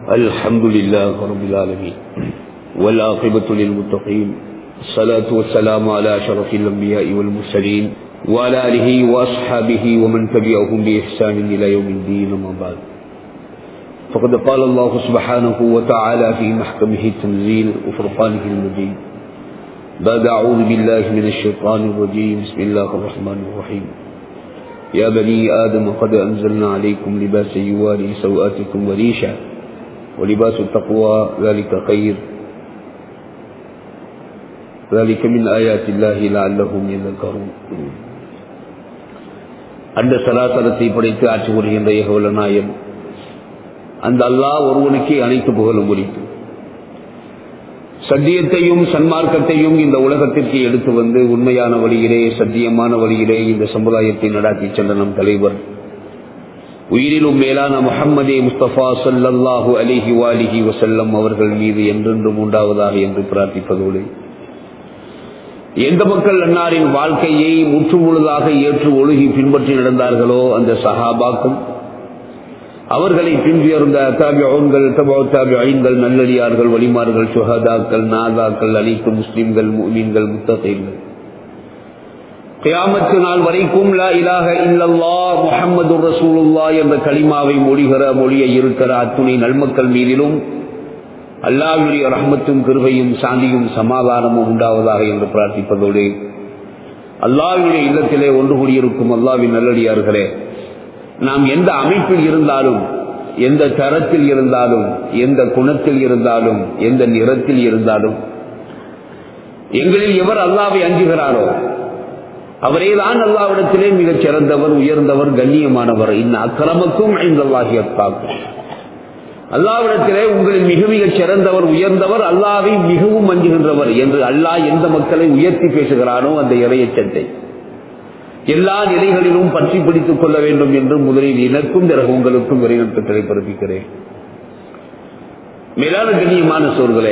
الحمد لله رب العالمين والعاقبة للمتقين الصلاة والسلام على أشرف الأنبياء والمرسلين وعلى آله وأصحابه ومن تبعهم بإحسان إلى يوم الدين أما بعد فقد قال الله سبحانه وتعالى في محكمه التنزيل وفرقانه المجيد بعد أعوذ بالله من الشيطان الرجيم بسم الله الرحمن الرحيم يا بني آدم قد أنزلنا عليكم لباسا يواري سوآتكم وريشا ولباس التقوى ذلك خير ذلك من آيات الله لعلهم يذكرون அந்த சராசரத்தை படைத்து ஆட்சி வருகின்ற ஏகவல நாயன் அந்த அல்லாஹ் ஒருவனுக்கே அனைத்து புகழும் உரித்து சத்தியத்தையும் சன்மார்க்கத்தையும் இந்த உலகத்திற்கு எடுத்து வந்து உண்மையான வழியிலே சத்தியமான வழியிலே இந்த சமுதாயத்தை நடாத்தி சென்ற நம் தலைவர் உயிரிலும் மேலான முகம்மதே முஸ்தபா சல்லல்லாஹு அலிஹி வாலிஹி வசல்லம் அவர்கள் மீது என்றென்றும் உண்டாவதாக என்று பிரார்த்திப்பதோடு எந்த மக்கள் அன்னாரின் வாழ்க்கையை முற்றுமுழுதாக ஏற்று ஒழுகி பின்பற்றி நடந்தார்களோ அந்த சஹாபாக்கும் அவர்களை பின்வியர்ந்த தாபியோன்கள் தபோ தாபியங்கள் நல்லடியார்கள் வலிமார்கள் சுஹதாக்கள் நாதாக்கள் அனைத்து முஸ்லிம்கள் மீன்கள் முத்தகைகள் கியாமத்து நாள் வரைக்கும் லா இலாக இல்லல்லா முஹம்மது ரசூலுல்லா என்ற களிமாவை மொழிகிற மொழியை இருக்கிற அத்துணை நல்மக்கள் மீதிலும் அல்லாவுடைய ரஹமத்தும் கிருபையும் சாந்தியும் சமாதானமும் உண்டாவதாக என்று பிரார்த்திப்பதோடு அல்லாவுடைய இல்லத்திலே ஒன்று கூடியிருக்கும் அல்லாவின் நல்லடியார்களே நாம் எந்த அமைப்பில் இருந்தாலும் எந்த தரத்தில் இருந்தாலும் எந்த குணத்தில் இருந்தாலும் எந்த நிறத்தில் இருந்தாலும் எங்களில் எவர் அல்லாவை அஞ்சுகிறாரோ அவரேதான் அல்லாவிடத்திலே மிகச் சிறந்தவர் உயர்ந்தவர் கண்ணியமானவர் இன்ன அக்கிரமக்கும் ஐந்தல்லாகிய காக்கும் அல்லாவிடத்திலே உங்களில் மிக மிகச் சிறந்தவர் உயர்ந்தவர் அல்லாவை மிகவும் அஞ்சுகின்றவர் என்று அல்லாஹ் எந்த மக்களை உயர்த்தி பேசுகிறானோ அந்த இறையச்சத்தை எல்லா நிலைகளிலும் பற்றி பிடித்துக் கொள்ள வேண்டும் என்று முதலில் எனக்கும் பிறகு உங்களுக்கும் விரைவிட்டு பிறப்பிக்கிறேன் மேலான கண்ணியமான சோர்களே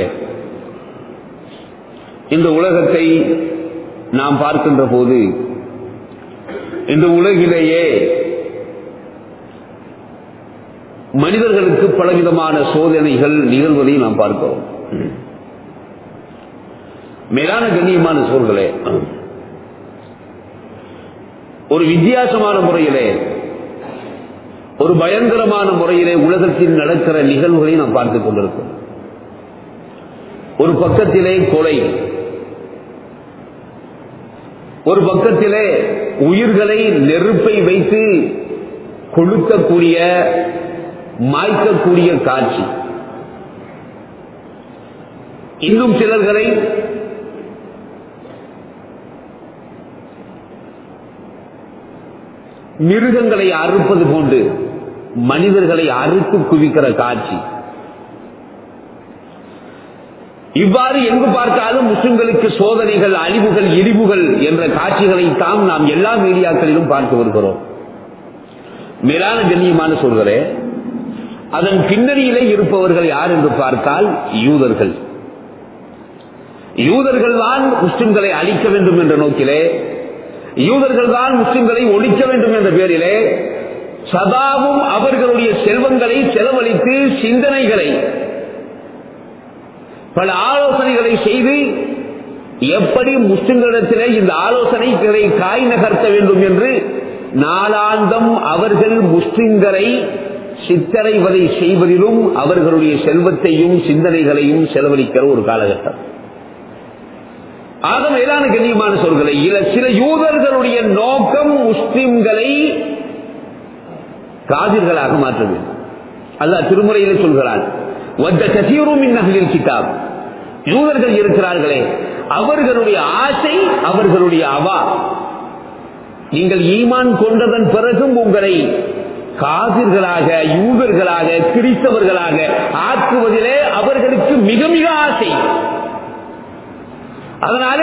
இந்த உலகத்தை நாம் பார்க்கின்ற போது இந்த உலகிலேயே மனிதர்களுக்கு பலவிதமான சோதனைகள் நிகழ்வதை நாம் பார்க்கிறோம் மேலான கண்ணியமான சோர்களே ஒரு வித்தியாசமான முறையிலே ஒரு பயங்கரமான முறையிலே உலகத்தில் நடக்கிற நிகழ்வுகளை நாம் பார்த்துக் கொண்டிருக்கிறோம் ஒரு பக்கத்திலே கொலை ஒரு பக்கத்திலே உயிர்களை நெருப்பை வைத்து கொளுத்தக்கூடிய மாய்க்கக்கூடிய காட்சி இன்னும் சிலர்களை மிருகங்களை அறுப்பது போன்று மனிதர்களை அறுத்து குவிக்கிற காட்சி இவ்வாறு எங்கு பார்த்தாலும் முஸ்லிம்களுக்கு சோதனைகள் அழிவுகள் இழிவுகள் என்ற காட்சிகளை தாம் நாம் எல்லா மீடியாக்களிலும் பார்த்து வருகிறோம் மேலான கண்ணியமான சொல்கிறே அதன் பின்னணியிலே இருப்பவர்கள் யார் என்று பார்த்தால் யூதர்கள் யூதர்கள் தான் முஸ்லிம்களை அழிக்க வேண்டும் என்ற நோக்கிலே யூதர்கள் தான் முஸ்லிம்களை ஒழிக்க வேண்டும் என்ற பெயரிலே சதாவும் அவர்களுடைய செல்வங்களை செலவழித்து சிந்தனைகளை பல ஆலோசனைகளை செய்து எப்படி முஸ்லிம்களிடத்திலே இந்த ஆலோசனைகளை காய் நகர்த்த வேண்டும் என்று நாளாந்தம் அவர்கள் முஸ்லிம்களை சித்தரைவதை செய்வதிலும் அவர்களுடைய செல்வத்தையும் சிந்தனைகளையும் செலவழிக்கிற ஒரு காலகட்டம் ஆக மேலான கண்ணியமான சொல்களை சில யூதர்களுடைய நோக்கம் முஸ்லிம்களை காதிர்களாக மாற்ற வேண்டும் அல்ல திருமுறையில் சொல்கிறான் கிதாப் யூதர்கள் இருக்கிறார்களே அவர்களுடைய ஆசை அவர்களுடைய அவா நீங்கள் ஈமான் கொண்டதன் பிறகும் உங்களை காதிர்களாக யூதர்களாக கிறிஸ்தவர்களாக ஆக்குவதிலே அவர்களுக்கு மிக மிக ஆசை அதனாலே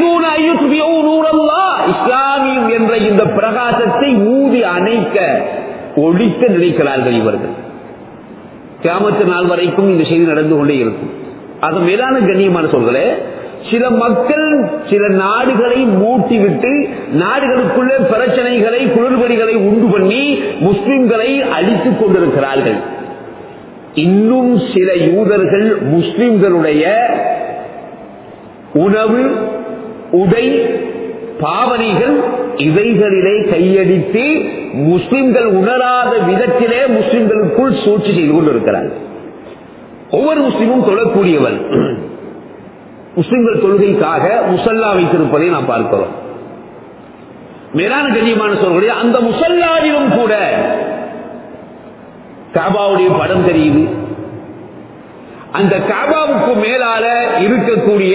இஸ்லாமியம் என்ற இந்த பிரகாசத்தை ஊதி அணைக்க ஒழிக்க நினைக்கிறார்கள் இவர்கள் கிராமத்து நாள் வரைக்கும் இந்த செய்தி நடந்து கொண்டே இருக்கும் அது மேலான கண்ணியமான சொல்களே சில மக்கள் சில நாடுகளை மூட்டிவிட்டு நாடுகளுக்குள்ளே பிரச்சனைகளை குளிர்படிகளை உண்டு பண்ணி முஸ்லிம்களை அழித்துக் கொண்டிருக்கிறார்கள் இன்னும் சில யூதர்கள் முஸ்லிம்களுடைய உணவு உடை பாவனைகள் இவைகளிலே கையடித்து முஸ்லிம்கள் உணராத விதத்திலே முஸ்லிம்களுக்குள் சூழ்ச்சி செய்து கொண்டிருக்கிறார்கள் ஒவ்வொரு முஸ்லிமும் தொழக்கூடியவன் முஸ்லிம்கள் தொழுகைக்காக முசல்லா வைத்திருப்பதை நாம் பார்க்கிறோம் மேலான கண்ணியமான சொல்களுடைய அந்த முசல்லாவிலும் கூட காபாவுடைய படம் தெரியுது அந்த காபாவுக்கு மேலால இருக்கக்கூடிய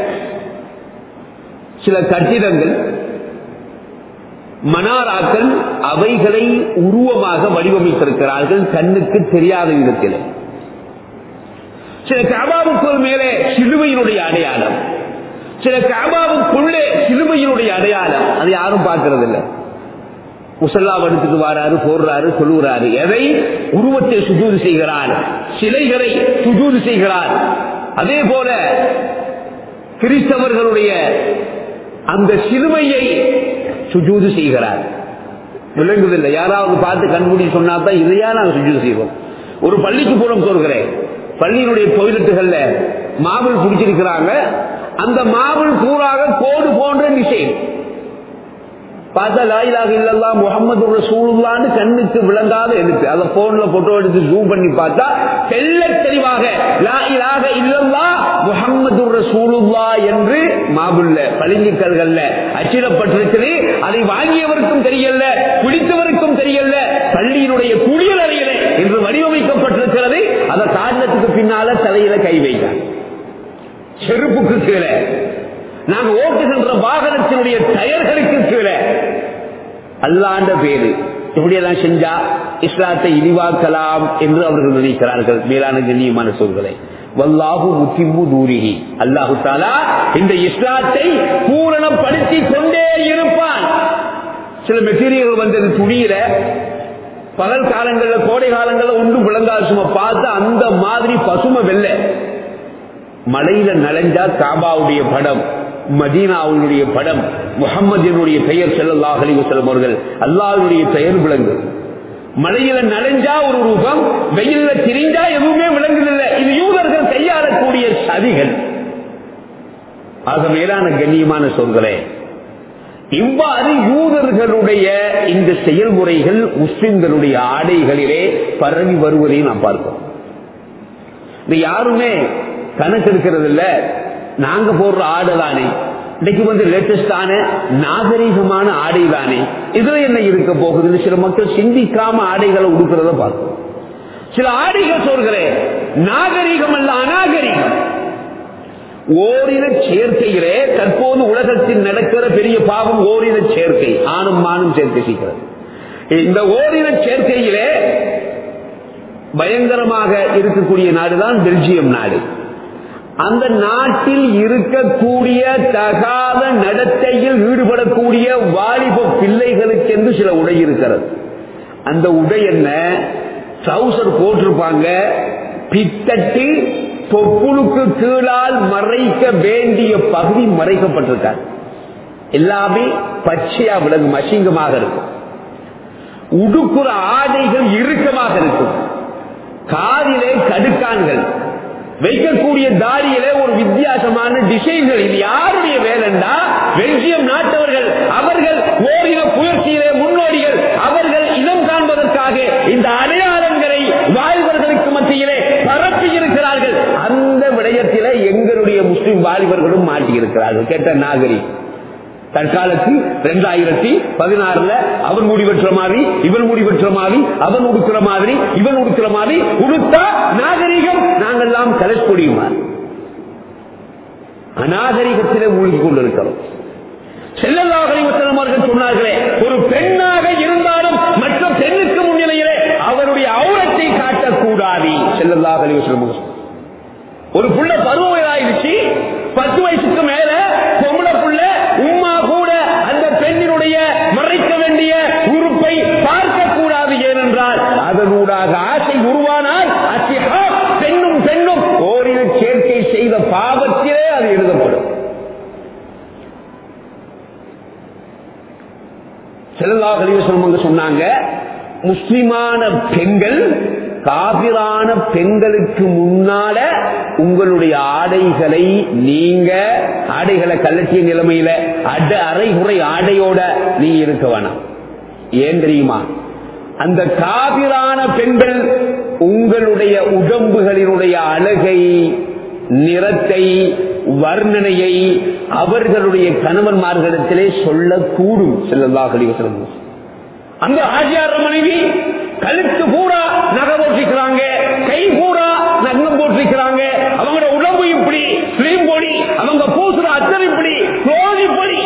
சில கட்டிடங்கள் மனாராக்கள் அவைகளை உருவமாக வடிவமைத்திருக்கிறார்கள் கண்ணுக்கு தெரியாத விதத்தில் சில காபாவுக்கு மேலே சிலுவையினுடைய அடையாளம் சில காபாவுக்குள்ளே சிலுவையினுடைய அடையாளம் அது யாரும் பார்க்கறது இல்லை முசல்லா எடுத்துட்டு வாராரு போடுறாரு சொல்லுகிறாரு எதை உருவத்தை சுஜூது செய்கிறார் சிலைகளை சுஜூது செய்கிறார் அதே போல கிறிஸ்தவர்களுடைய அந்த சிலுவையை சுஜூது செய்கிறார் விளங்குதில்லை யாராவது பார்த்து கண்மூடி சொன்னா தான் இதையா நாங்கள் சுஜூது செய்வோம் ஒரு பள்ளிக்கு போறோம் சொல்கிறேன் பள்ளியினுடைய டொய்லெட்டுகள்ல மாபிள் குடிச்சிருக்கிறாங்க அந்த மாபிள் பூராக கோடு போன்ற டிசைன் பார்த்தா லாயிலாக இல்லல்லா முகமது ரசூலுல்லான்னு கண்ணுக்கு விளங்காத எழுத்து அதை போன்ல போட்டோ எடுத்து ஜூம் பண்ணி பார்த்தா தெல்ல தெளிவாக லாயிலாக இல்லல்லா முகமது ரசூலுல்லா என்று மாபுல்ல பளிங்குக்கல்கள்ல அச்சிடப்பட்டிருக்கிறது அதை வாங்கியவருக்கும் தெரியல பிடித்தவருக்கும் தெரியல பள்ளியினுடைய குளியல் அறையில என்று வடிவமைக்கப்பட்டிருக்கிறது அதை காரணத்துக்கு பின்னால தலையில கை வைத்தார் செருப்புக்கு கீழே நாங்க ஓட்டுகின்ற வாகனத்தினுடைய டயர்களுக்கு கீழே அல்லாண்ட பேரு இப்படியெல்லாம் செஞ்சா இஸ்லாத்தை இழிவாக்கலாம் என்று அவர்கள் நினைக்கிறார்கள் மேலான கண்ணியமான சொல்களை வல்லாஹு முத்திம்பு தூரிகி அல்லாஹு தாலா இந்த இஸ்லாத்தை பூரணப்படுத்தி கொண்டே இருப்பான் சில மெட்டீரியல் வந்தது துணியில பகல் காலங்கள்ல கோடை காலங்கள்ல ஒன்றும் விளங்காது சும்மா பார்த்தா அந்த மாதிரி பசுமை வெள்ளை மலையில நனைஞ்சா காபாவுடைய படம் மதீனாவுடைய படம் முகம்மதினுடைய பெயர் செல்லல்லாஹ் அலிவசலம் அவர்கள் அல்லாஹுடைய பெயர் விளங்கு மலையில நனைஞ்சா ஒரு ரூபம் வெயில்ல திரிஞ்சா எதுவுமே விளங்குதில்லை இது யூதர்கள் கையாளக்கூடிய சதிகள் ஆக மேலான கண்ணியமான சொல்கிறேன் இவ்வாறு யூதர்களுடைய இந்த செயல்முறைகள் முஸ்லிம்களுடைய ஆடைகளிலே பரவி வருவதை நாம் பார்க்கிறோம் இது யாருமே கணக்கெடுக்கிறது இல்ல நாங்க போடுற ஆடை தானே இன்னைக்கு வந்து லேட்டஸ்டான நாகரீகமான ஆடை தானே இதுல என்ன இருக்க போகுதுன்னு சில மக்கள் சிந்திக்காம ஆடைகளை உடுக்கிறத பார்க்கிறோம் சில ஆடைகள் சொல்கிறேன் நாகரீகம் அல்ல அநாகரீகம் ஓரின சேர்க்கையிலே தற்போது உலகத்தில் நடக்கிற பெரிய பாவம் ஓரின சேர்க்கை ஆணும் மானும் சேர்க்கை செய்கிறது இந்த ஓரின சேர்க்கையிலே பயங்கரமாக இருக்கக்கூடிய நாடுதான் பெல்ஜியம் நாடு அந்த நாட்டில் இருக்கக்கூடிய தகாத நடத்தையில் ஈடுபடக்கூடிய வாலிப பிள்ளைகளுக்கு என்று சில உடை இருக்கிறது அந்த உடை என்ன ட்ரௌசர் போட்டிருப்பாங்க பித்தட்டி தொப்புளுக்கு கீழால் மறைக்க வேண்டிய பகுதி மறைக்கப்பட்டிருக்காங்க எல்லாமே பச்சையா விலங்கும் அசிங்கமாக இருக்கும் உடுக்குற ஆடைகள் இறுக்கமாக இருக்கும் காதிலே கடுக்கான்கள் வைக்கக்கூடிய தாடியிலே ஒரு வித்தியாசமான டிசைன்கள் இது யாருடைய வேலைண்டா பெல்ஜியம் நாட்டவர்கள் அவர்கள் ஓரின புயற்சியிலே முன்னோடிகள் அவர்கள் இனம் காண்பதற்காக இந்த அடையாளங்களை வாலிபர்களுக்கு மத்தியிலே பரப்பி இருக்கிறார்கள் அந்த விடயத்திலே எங்களுடைய முஸ்லிம் வாலிபர்களும் மாட்டியிருக்கிறார்கள் கேட்ட நாகரி தற்காலத்தில் இரண்டாயிரத்தி பதினாறுல அவன் முடிவெற்ற மாதிரி இவன் முடிவெற்ற மாதிரி அவன் உடுக்கிற மாதிரி இவன் உடுக்கிற மாதிரி உடுத்தா நாகரிகம் நாங்கெல்லாம் கலஸ்கொடியுமா அநாகரிகத்திலே மூழ்கி கொண்டிருக்கிறோம் செல்லல்லாகரிவத்தனம் அவர்கள் சொன்னார்களே ஒரு பெண்ணாக இருந்தாலும் மற்ற பெண்ணுக்கு முன்னிலையிலே அவருடைய அவுரத்தை காட்டக்கூடாது செல்லல்லாகரிவத்தனம் ஒரு புள்ள பருவ வயதாயிருச்சு பத்து வயசுக்கு மேல பொம்பளை புள்ள உமா கூட அந்த பெண்ணினுடைய மறைக்க வேண்டிய உறுப்பை பார்க்க கூடாது ஏனென்றால் அதனூடாக ஆசை உருவானால் அத்திஹா பெண்ணும் பெண்ணும் ஓரின சேர்க்கை செய்த பாவத்திலே அது எழுதப்படும் செல்லல்லா கலிவசனம் சொன்னாங்க முஸ்லிமான பெண்கள் காபிரான பெண்களுக்கு முன்னால உங்களுடைய ஆடைகளை நீங்க ஆடைகளை கலட்டிய நிலைமையில அட அரைகுறை ஆடையோட நீங்க இருக்க வேணாம் ஏன் தெரியுமா அந்த காபிரான பெண்கள் உங்களுடைய உடம்புகளினுடைய அழகை நிறத்தை வர்ணனையை அவர்களுடைய கணவன்மார்களிடத்திலே சொல்லக்கூடும் செல்லல்லாஹலி வசலம் அந்த ஆஜியார் மனைவி கழுத்து பூரா நகை போட்டிருக்கிறாங்க கை பூரா நகம் போட்டிருக்கிறாங்க அவங்களோட உடம்பு இப்படி ஸ்லீம் பொடி அவங்க பூசுற அத்தனை இப்படி clothes இப்படி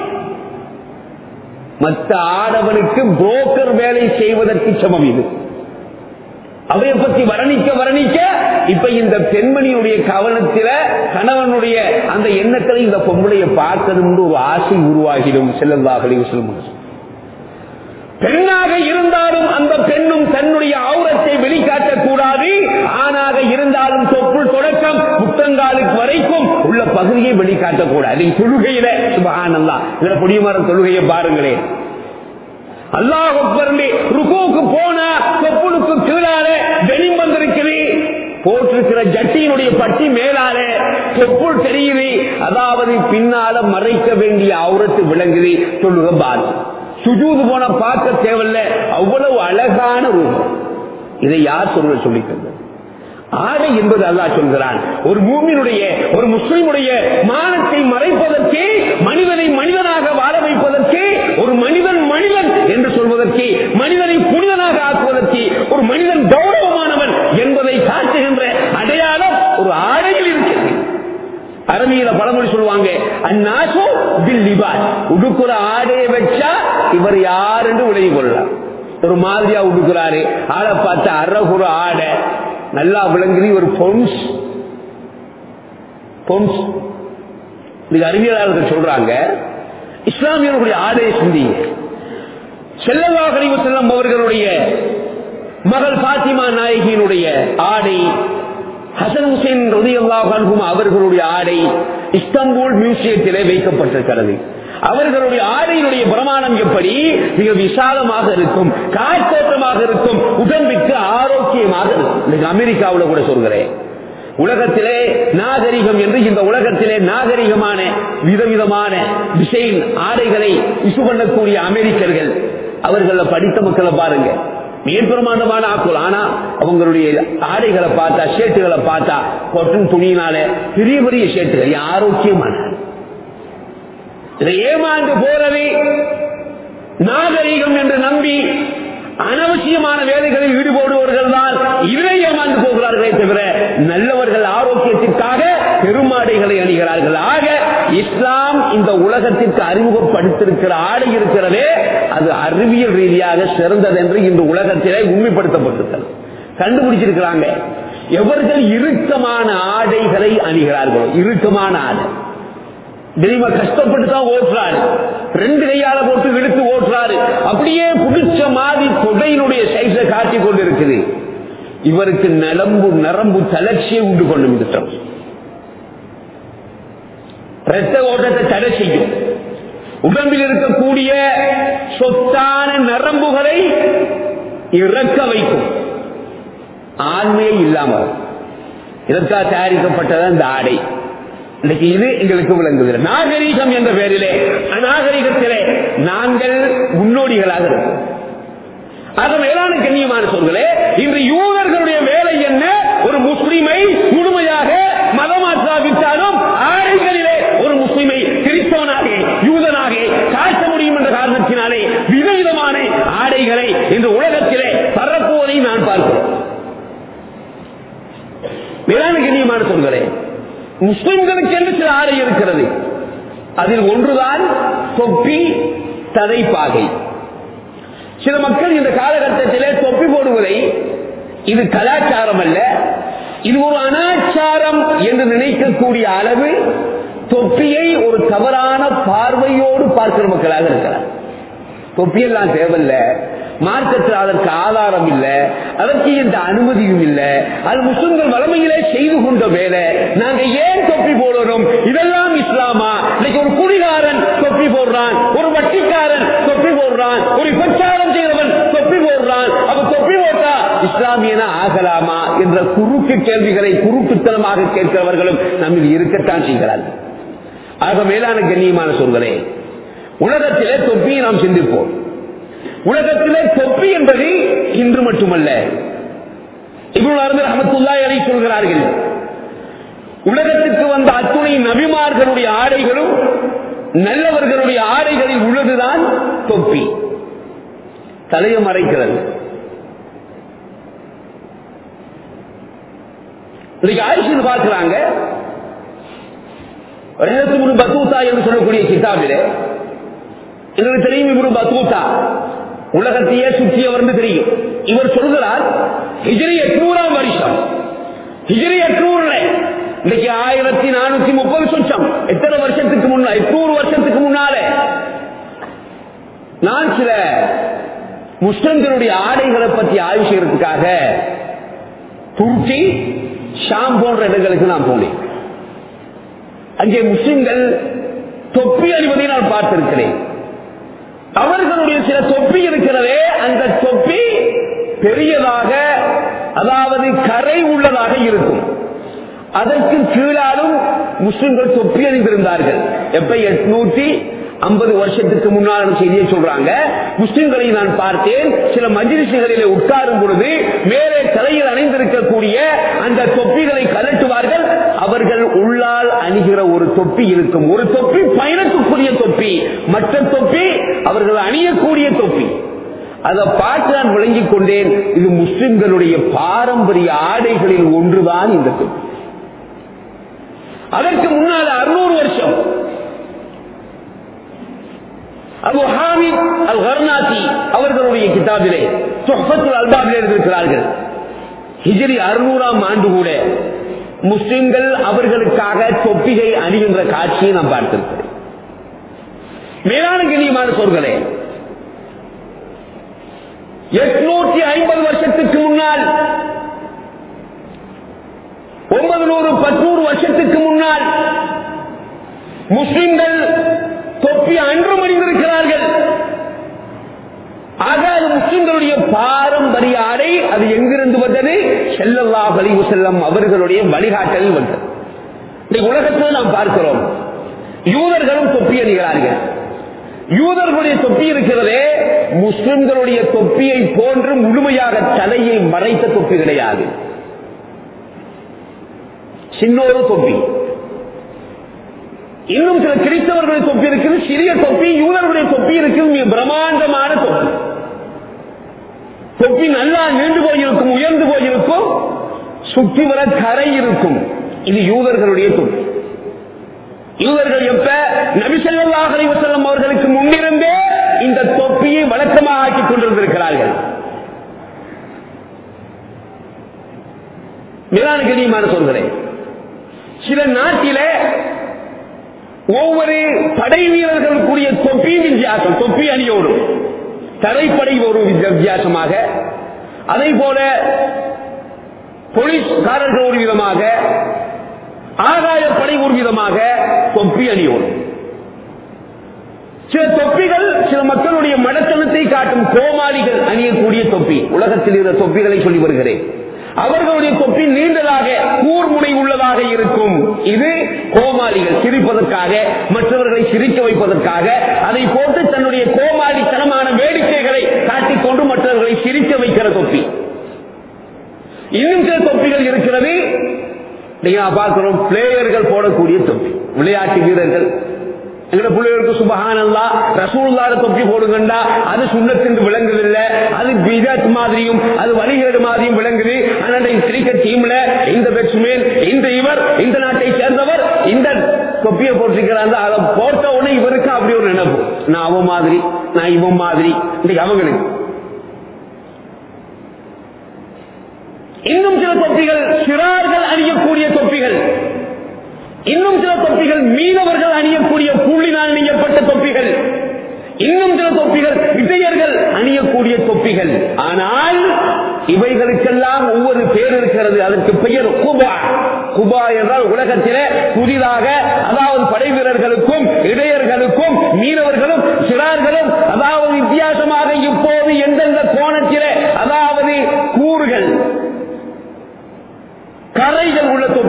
மற்ற ஆடவனுக்கு புரோக்கர் வேலை செய்வதற்கு சமம் இது அவைய பத்தி வர்ணிக்க வர்ணிக்க இப்ப இந்த பெண்மணியுடைய கவனத்தில கணவனுடைய அந்த எண்ணத்தில் இந்த பொம்பளைய பார்க்கணும்னு ஒரு ஆசை உருவாகிடும் செல்லந்தாகலி சொல்லுங்க பெண்ணாக இருந்தாலும் அந்த பெண்ணும் தன்னுடைய ஆவுரத்தை வெளிக்காட்டக்கூடாது ஆணாக இருந்தாலும் தொப்புள் தொடக்கம் முட்டங்காலுக்கு வரைக்கும் உள்ள பகுதியை வெளிக்காட்டக்கூடாது தொழுகையில சுபஹானல்லா இதுல பொடியமரம் தொழுகையை பாருங்களேன் அல்லாஹ் ருக்குவுக்கு போனா தொப்புளுக்கு கீழால வெளி வந்திருக்குது போட்டிருக்கிற ஜட்டியினுடைய பட்டி மேலால தொப்புள் தெரியுது அதாவது பின்னால மறைக்க வேண்டிய அவுரத்து விளங்குது சொல்லுக பாரு சுஜூது போன பார்க்க தேவையில்ல அவ்வளவு அழகான ரூபம் இதை யார் சொல்ல சொல்லித்தந்தது ஆடை என்பது அல்லாஹ் சொல்கிறான் ஒரு மூமினுடைய ஒரு முஸ்லிமுடைய மானத்தை மறைப்பதற்கு மனிதனை மனிதனாக வாழ வைப்பதற்கு ஒரு மனிதன் மனிதன் என்று சொல்வதற்கு மனிதனை புனிதனாக ஆக்குவதற்கு ஒரு மனிதன் கௌரவமானவன் என்பதை காட்டுகின்ற அடையாளம் ஒரு ஆடையில் இருக்கிறது அரபியில பழமொழி சொல்லுவாங்க அந்நாசோ பில்லிபார் உடுக்குற ஆடையை வச்சா இவர் யார் என்று விலகி கொள்ளலாம் ஒரு மாதிரியா உடுக்கிறாரு ஆளை பார்த்து அறகுற ஆடை நல்லா விளங்குது ஒரு பொன்ஸ் பொன்ஸ் இது அறிவியலாளர்கள் சொல்றாங்க இஸ்லாமியர்களுடைய ஆடையை சிந்திங்க செல்லவாக செல்லம் அவர்களுடைய மகள் பாத்திமா நாயகியினுடைய ஆடை ஹசன் ஹுசேன் ரதியல்லாஹும் அவர்களுடைய ஆடை இஸ்தாம்பூல் மியூசியத்திலே வைக்கப்பட்டிருக்கிறது அவர்களுடைய ஆடையினுடைய பிரமாணம் எப்படி மிக விசாலமாக இருக்கும் காற்றோட்டமாக இருக்கும் உடம்பிற்கு ஆரோக்கியமாக இருக்கும் இன்னைக்கு அமெரிக்காவில் கூட சொல்கிறேன் உலகத்திலே நாகரிகம் என்று இந்த உலகத்திலே நாகரிகமான விதவிதமான டிசைன் ஆடைகளை இசு பண்ணக்கூடிய அமெரிக்கர்கள் அவர்கள படித்த மக்களை பாருங்க மிகப்பிரமாண்டமான ஆக்குள் ஆனா அவங்களுடைய ஆடைகளை பார்த்தா ஷேட்டுகளை பார்த்தா கொட்டன் துணியினால பெரிய பெரிய ஷேட்டுகள் ஆரோக்கியமான இதை ஏமாந்து போறது நாகரீகம் என்று நம்பி அனவசியமான வேலைகளில் ஈடுபடுபவர்கள் தான் இதிலே ஏமாந்து போகிறார்களே தவிர நல்லவர்கள் ஆரோக்கியத்திற்காக பெருமாடைகளை அணிகிறார்கள் ஆக இஸ்லாம் இந்த உலகத்திற்கு அறிமுகப்படுத்திருக்கிற ஆடை இருக்கிறதே அது அறிவியல் ரீதியாக சிறந்தது என்று இந்த உலகத்திலே உண்மைப்படுத்தப்பட்டிருக்கிறது கண்டுபிடிச்சிருக்கிறாங்க எவர்கள் இறுக்கமான ஆடைகளை அணிகிறார்களோ இறுக்கமான ஆடை தெரியுமா கஷ்டப்பட்டு தான் ஓட்டுறாரு ரெண்டு கையால போட்டு இழுத்து ஓட்டுறாரு அப்படியே புடிச்ச மாதிரி தொடையினுடைய சைஸ காட்டி கொண்டு இருக்குது இவருக்கு நலம்பு நரம்பு தளர்ச்சியை உண்டு பண்ணும் இந்த தரம் ரத்த ஓட்டத்தை தடை செய்யும் உடம்பில் இருக்கக்கூடிய சொத்தான நரம்புகளை இறக்க வைக்கும் ஆண்மையே இல்லாமல் இதற்காக தயாரிக்கப்பட்டதான் இந்த ஆடை இன்னைக்கு இது எங்களுக்கு விளங்குது நாகரீகம் என்ற பெயரிலே அநாகரீகத்திலே நாங்கள் முன்னோடிகளாக இருக்கோம் ஆக மேலான கண்ணியமான சொல்களே இன்று யூதர்களுடைய வேலை என்ன ஒரு முஸ்லிமை முழுமையாக மதமாற்றாவிட்டாலும் ஆடைகளிலே ஒரு முஸ்லிமை கிறிஸ்தவனாக யூதனாக காட்ட முடியும் என்ற காரணத்தினாலே விதவிதமான ஆடைகளை இந்த உலகத்திலே பரப்புவதை நான் பார்க்கிறேன் மேலான கண்ணியமான சொல்களே முஸ்லிம்களுக்கு என்று சில ஆடை இருக்கிறது அதில் ஒன்றுதான் தொப்பி ததைப்பாகை சில மக்கள் இந்த காலகட்டத்திலே தொப்பி போடுவதை இது கலாச்சாரம் அல்ல இது ஒரு அனாச்சாரம் என்று நினைக்கக்கூடிய அளவு தொப்பியை ஒரு தவறான பார்வையோடு பார்க்கிற மக்களாக இருக்கிறார் தொப்பியெல்லாம் தேவையில்ல மார்க்கத்தில் அதற்கு ஆதாரம் இல்லை அதற்கு எந்த அனுமதியும் இல்லை அது முஸ்லிம்கள் வளமையிலே செய்து கொண்ட வேலை நாங்க ஏன் தொப்பி போடணும் இதெல்லாம் இஸ்லாமா இன்னைக்கு ஒரு குடிகாரன் தொப்பி போடுறான் ஒரு வட்டிக்காரன் தொப்பி போடுறான் ஒரு பிரச்சாரம் செய்கிறவன் தொப்பி போடுறான் அப்ப தொப்பி போட்டா இஸ்லாமியனா ஆகலாமா என்ற குறுக்கு கேள்விகளை குறுக்குத்தனமாக கேட்கிறவர்களும் நம்மில் இருக்கத்தான் செய்கிறார்கள் ஆக மேலான கண்ணியமான சொல்களே உலகத்திலே தொப்பியை நாம் சிந்திப்போம் உலகத்திலே தொப்பி என்பது இன்று மட்டுமல்ல இவ்வளவு அறிஞர் அமத்துல்லா என சொல்கிறார்கள் உலகத்துக்கு வந்த அத்துணை நபிமார்களுடைய ஆடைகளும் நல்லவர்களுடைய ஆடைகளில் உள்ளதுதான் தொப்பி தலையை மறைக்கிறது இன்னைக்கு ஆயுஷன் பார்க்கிறாங்க முழு பத்தூத்தா என்று சொல்லக்கூடிய கிதாபிலே எங்களுக்கு தெரியும் இவரு பத்தூத்தா உலகத்தையே சுற்றியவர் தெரியும் இவர் சொல்கிறார் ஹிஜ்ரி எட்நூறாம் வருஷம் ஹிஜ்ரி எட்நூறுல இன்னைக்கு ஆயிரத்தி நானூத்தி முப்பது சொச்சம் எத்தனை வருஷத்துக்கு முன்னா எட்நூறு வருஷத்துக்கு முன்னாலே நான் சில முஸ்லிம்களுடைய ஆடைகளை பற்றி ஆய்வு செய்யறதுக்காக துருக்கி ஷாம் போன்ற இடங்களுக்கு நான் போனேன் அங்கே முஸ்லிம்கள் தொப்பி அணிவதை நான் பார்த்திருக்கிறேன் அவர்களுடைய சில தொப்பி இருக்கிறதே அந்த தொப்பி பெரியதாக அதாவது கரை உள்ளதாக இருக்கும் அதற்கு கீழாலும் முஸ்லிம்கள் தொப்பி அணிந்திருந்தார்கள் எப்ப எட்நூத்தி ஐம்பது வருஷத்துக்கு முன்னாள் செய்தியை சொல்றாங்க முஸ்லிம்களை நான் பார்த்தேன் சில மஜிலிசுகளிலே உட்காரும் பொழுது மேலே தலையில் அணிந்திருக்கக்கூடிய அந்த தொப்பிகளை கலட்டுவார்கள் அவர்கள் உள்ளால் அணிகிற ஒரு தொப்பி இருக்கும் ஒரு தொப்பி பயணத்துக்குரிய தொப்பி மற்ற தொப்பி அவர்கள் அணியக்கூடிய தொப்பி அதை பார்த்து நான் விளங்கிக் கொண்டேன் இது முஸ்லிம்களுடைய பாரம்பரிய ஆடைகளில் ஒன்றுதான் இந்த தொப்பி அதற்கு முன்னால் அறுநூறு வருஷம் அபு ஹாமித் அல் ஹர்னாசி அவர்களுடைய கிதாபிலே சொஹத்துல் அல்பாபிலே இருக்கிறார்கள் ஹிஜ்ரி அறுநூறாம் ஆண்டு கூட முஸ்லிம்கள் அவர்களுக்காக தொப்பிகை அணிகின்ற காட்சியை நாம் பார்த்திருக்கிறேன் மேலான கண்ணியமான சொற்களே எட்நூத்தி ஐம்பது வருஷத்துக்கு முன்னால் ஒன்பது நூறு பத்தூறு வருஷத்துக்கு முன்னால் முஸ்லிம்கள் தொப்பி அன்றும் அணிந்திருக்கிறார்கள் ஆக அது முஸ்லிம்களுடைய பாரம்பரிய ஆடை அது எங்கிருந்து வந்தது செல்லல்லா வலிவு செல்லம் அவர்களுடைய வழிகாட்டலில் வந்தது இந்த உலகத்தில் நாம் பார்க்கிறோம் யூதர்களும் தொப்பி அணிகிறார்கள் யூதர்களுடைய தொப்பி இருக்கிறதே முஸ்லிம்களுடைய தொப்பியை போன்று முழுமையாக தலையை மறைத்த தொப்பி கிடையாது சின்னொரு தொப்பி இன்னும் சில கிறிஸ்தவர்களுடைய தொப்பி இருக்குது சிறிய தொப்பி யூதர்களுடைய தொப்பி இருக்குது மிக பிரம்மாண்டமான தொப்பி தொப்பி நல்லா நீண்டு போயிருக்கும் உயர்ந்து போயிருக்கும் சுற்றி வர கரை இருக்கும் இது யூதர்களுடைய தொப்பி யூதர்கள் எப்ப நபிசல்லாஹ் அலைவசல்லம் அவர்களுக்கு முன்னிருந்தே இந்த தொப்பியை வழக்கமாக ஆக்கிக் கொண்டிருந்திருக்கிறார்கள் மேலான கண்ணியமான சொல்கிறேன் சில நாட்டிலே ஒவ்வொரு படை வீரர்களுக்குரிய தொப்பியும் வித்தியாசம் தொப்பி அணியோடு தரைப்படை ஒரு வித்தியாசமாக அதே போல போலீஸ்காரர்கள் ஒரு விதமாக ஆகாயப்படை ஒரு விதமாக தொப்பி அணியோடு சில தொப்பிகள் சில மக்களுடைய மடத்தனத்தை காட்டும் கோமாளிகள் அணியக்கூடிய தொப்பி உலகத்தில் இருந்த தொப்பிகளை சொல்லி வருகிறேன் அவர்களுடைய தொப்பி நீண்டதாக கூர்முனை உள்ளதாக இருக்கும் இது கோமாளிகள் சிரிப்பதற்காக மற்றவர்களை சிரிக்க வைப்பதற்காக அதை போட்டு தன்னுடைய கோமாளித்தனமான வேடிக்கைகளை காட்டிக்கொண்டு மற்றவர்களை சிரிக்க வைக்கிற தொப்பி இன்னும் சில தொப்பிகள் இருக்கிறது நீங்க பார்க்கிறோம் பிளேயர்கள் போடக்கூடிய தொப்பி விளையாட்டு வீரர்கள் எங்க பிள்ளைகளுக்கு சுபகானல்லா ரசூல்லாத தொப்பி போடுங்கண்டா அது சுண்ணத்தின் விளங்குதில்ல அது பிஜாத் மாதிரியும் அது வணிகேடு மாதிரியும் விளங்குது ஆனால் கிரிக்கெட் டீம்ல இந்த பேட்ஸ்மேன் இந்த இவர் இந்த நாட்டை சேர்ந்தவர் இந்த தொப்பியை போட்டிருக்கிறாங்க அதை போட்ட உடனே இவருக்கு அப்படி ஒரு நினைப்பு நான் அவன் மாதிரி நான் இவன் மாதிரி இன்னைக்கு அவங்களுக்கு இன்னும் சில தொப்பிகள் சிறார்கள் அணியக்கூடிய தொப்பிகள் இன்னும் சில தொப்பிகள் மீனவர்கள் அணியக்கூடிய புள்ளினால் அணியப்பட்ட தொப்பிகள் இன்னும் சில தொப்பிகள் விஜயர்கள் அணியக்கூடிய தொப்பிகள் ஆனால் இவைகளுக்கெல்லாம் ஒவ்வொரு பேர் இருக்கிறது அதற்கு பெயர் குபா குபா என்றால் உலகத்திலே புதிதாக அதாவது படை வீரர்களுக்கும் இடையர்களுக்கும் மீனவர்களும் சிறார்களும் அதாவது வித்தியாச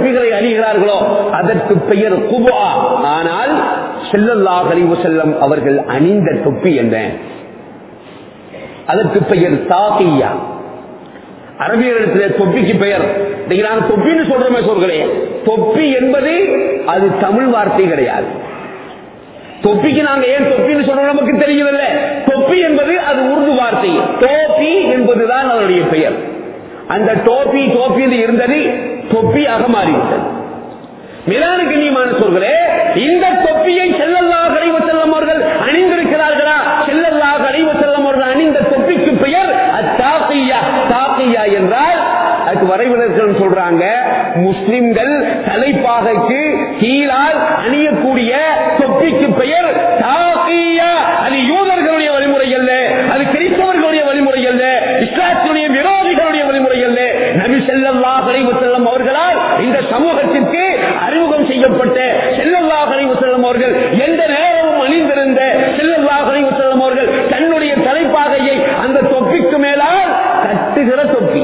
தொப்பிகளை அணிகிறார்களோ அதற்கு பெயர் குபா ஆனால் செல்லல்லாஹ் அலைஹி செல்லம் அவர்கள் அணிந்த தொப்பி என்ன அதற்கு பெயர் தாக்கியா அரபியர்களிடத்தில் தொப்பிக்கு பெயர் இன்னைக்கு நாங்க தொப்பின்னு சொல்றோமே சொல்கிறே தொப்பி என்பது அது தமிழ் வார்த்தை கிடையாது தொப்பிக்கு நாங்க ஏன் தொப்பின்னு சொல்றோம் நமக்கு தெரியவில்ல தொப்பி என்பது அது உருது வார்த்தை டோப்பி என்பதுதான் அதனுடைய பெயர் அந்த டோப்பி டோப்பி என்று இருந்தது தொப்பியாக மாறிவிட்டது மிலான கண்ணியமான சொல்கிறே இந்த தொப்பியை செல்லல்லாக அடைவ செல்லம் அவர்கள் அணிந்திருக்கிறார்களா செல்லல்லாக அடைவ செல்லம் அவர்கள் அணிந்த தொப்பிக்கு பெயர் அத்தாக்கியா தாக்கியா என்றால் அதுக்கு வரைவிலர்கள் சொல்றாங்க முஸ்லிம்கள் தலைப்பாகைக்கு கீழால் அணியக்கூடிய தொப்பிக்கு பெயர் தாக்கியா அது யூதர்களுடைய வழிமுறை அல்ல அது கிறிஸ்தவர்களுடைய வழிமுறை அல்ல இஸ்லாத்தினுடைய விரோதிகளுடைய வழிமுறை அல்ல நபி செல்லல்லாஹ் அலைஹி வஸல்லம் அவர்களால் இந்த சமூகத்திற்கு அறிமுகம் செய்யப்பட்ட செல்லல்லாஹ் அலைஹி வஸல்லம் அவர்கள் எந்த நேரமும் அணிந்திருந்த செல்லல்லாஹ் அலைஹி வஸல்லம் அவர்கள் தன்னுடைய தலைப்பாகையை அந்த தொப்பிக்கு மேலால் கட்டுகிற தொப்பி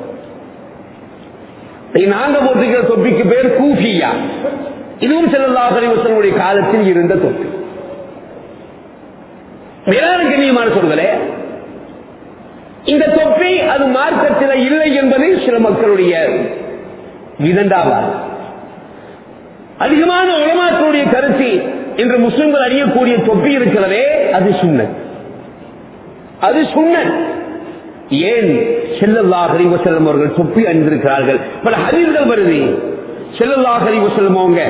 நாங்க போட்டுக்கிற தொப்பிக்கு பேர் கூஃபியா இதுவும் செல்லல்லாஹ் அலைஹி வஸல்லம் காலத்தில் இருந்த தொப்பி மேலான கண்ணியமான சொல்களே இந்த தொப்பி அது மார்க்கத்தில் இல்லை என்பது சில மக்களுடைய விதண்டாவார் அதிகமான உலமாக்களுடைய கருத்து இன்று முஸ்லிம்கள் அறியக்கூடிய தொப்பி இருக்கிறதே அது சுண்ணன் அது சுண்ணன் ஏன் செல்லல்லாஹ் செல்லும் அவர்கள் தொப்பி அணிந்திருக்கிறார்கள் பல ஹரீர்கள் வருது செல்லல்லாஹ் செல்லும் அவங்க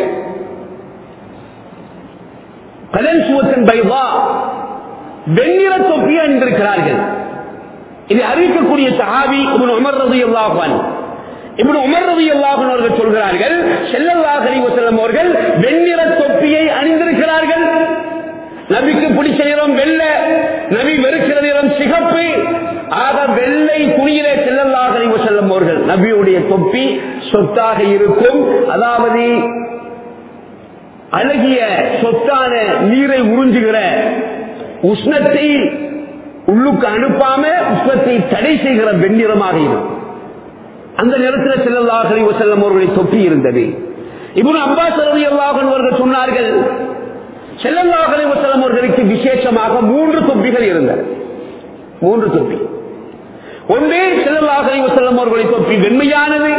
கதன் சுவத்தின் பைவா வெண்ணிற தொப்பி அணிந்திருக்கிறார்கள் இதை அறிவிக்கக்கூடிய சஹாபி இப்னு உமர் ரலியல்லாஹு அன்ஹு இப்னு உமர் ரலியல்லாஹு அன்ஹு அவர்கள் சொல்கிறார்கள் ஸல்லல்லாஹு அலைஹி வஸல்லம் அவர்கள் வெண்ணிற தொப்பியை அணிந்திருக்கிறார்கள் நபிக்கு பிடிச்ச நிறம் வெள்ளை நபி வெறுக்கிற நிறம் சிகப்பு ஆக வெள்ளை துணியிலே ஸல்லல்லாஹு அலைஹி வஸல்லம் அவர்கள் நபியுடைய தொப்பி சொத்தாக இருக்கும் அதாவது அழகிய சொத்தான நீரை உறிஞ்சுகிற உஷ்ணத்தை உள்ளுக்கு அனுப்பாம உஷ்ணத்தை தடை செய்கிற வெண்ணிறமாக இருக்கும் அந்த நேரத்தில் செல்லல்லாஹலி வசல்லம் அவர்களை தொப்பி இருந்தது இவனு அப்பாஸ் ரவி அவர்கள் சொன்னார்கள் செல்லல்லாஹலி வசல்லம் அவர்களுக்கு விசேஷமாக மூன்று தொப்பிகள் இருந்தது மூன்று தொப்பி ஒன்றே செல்லல்லாஹலி வசல்லம் அவர்களை தொப்பி வெண்மையானது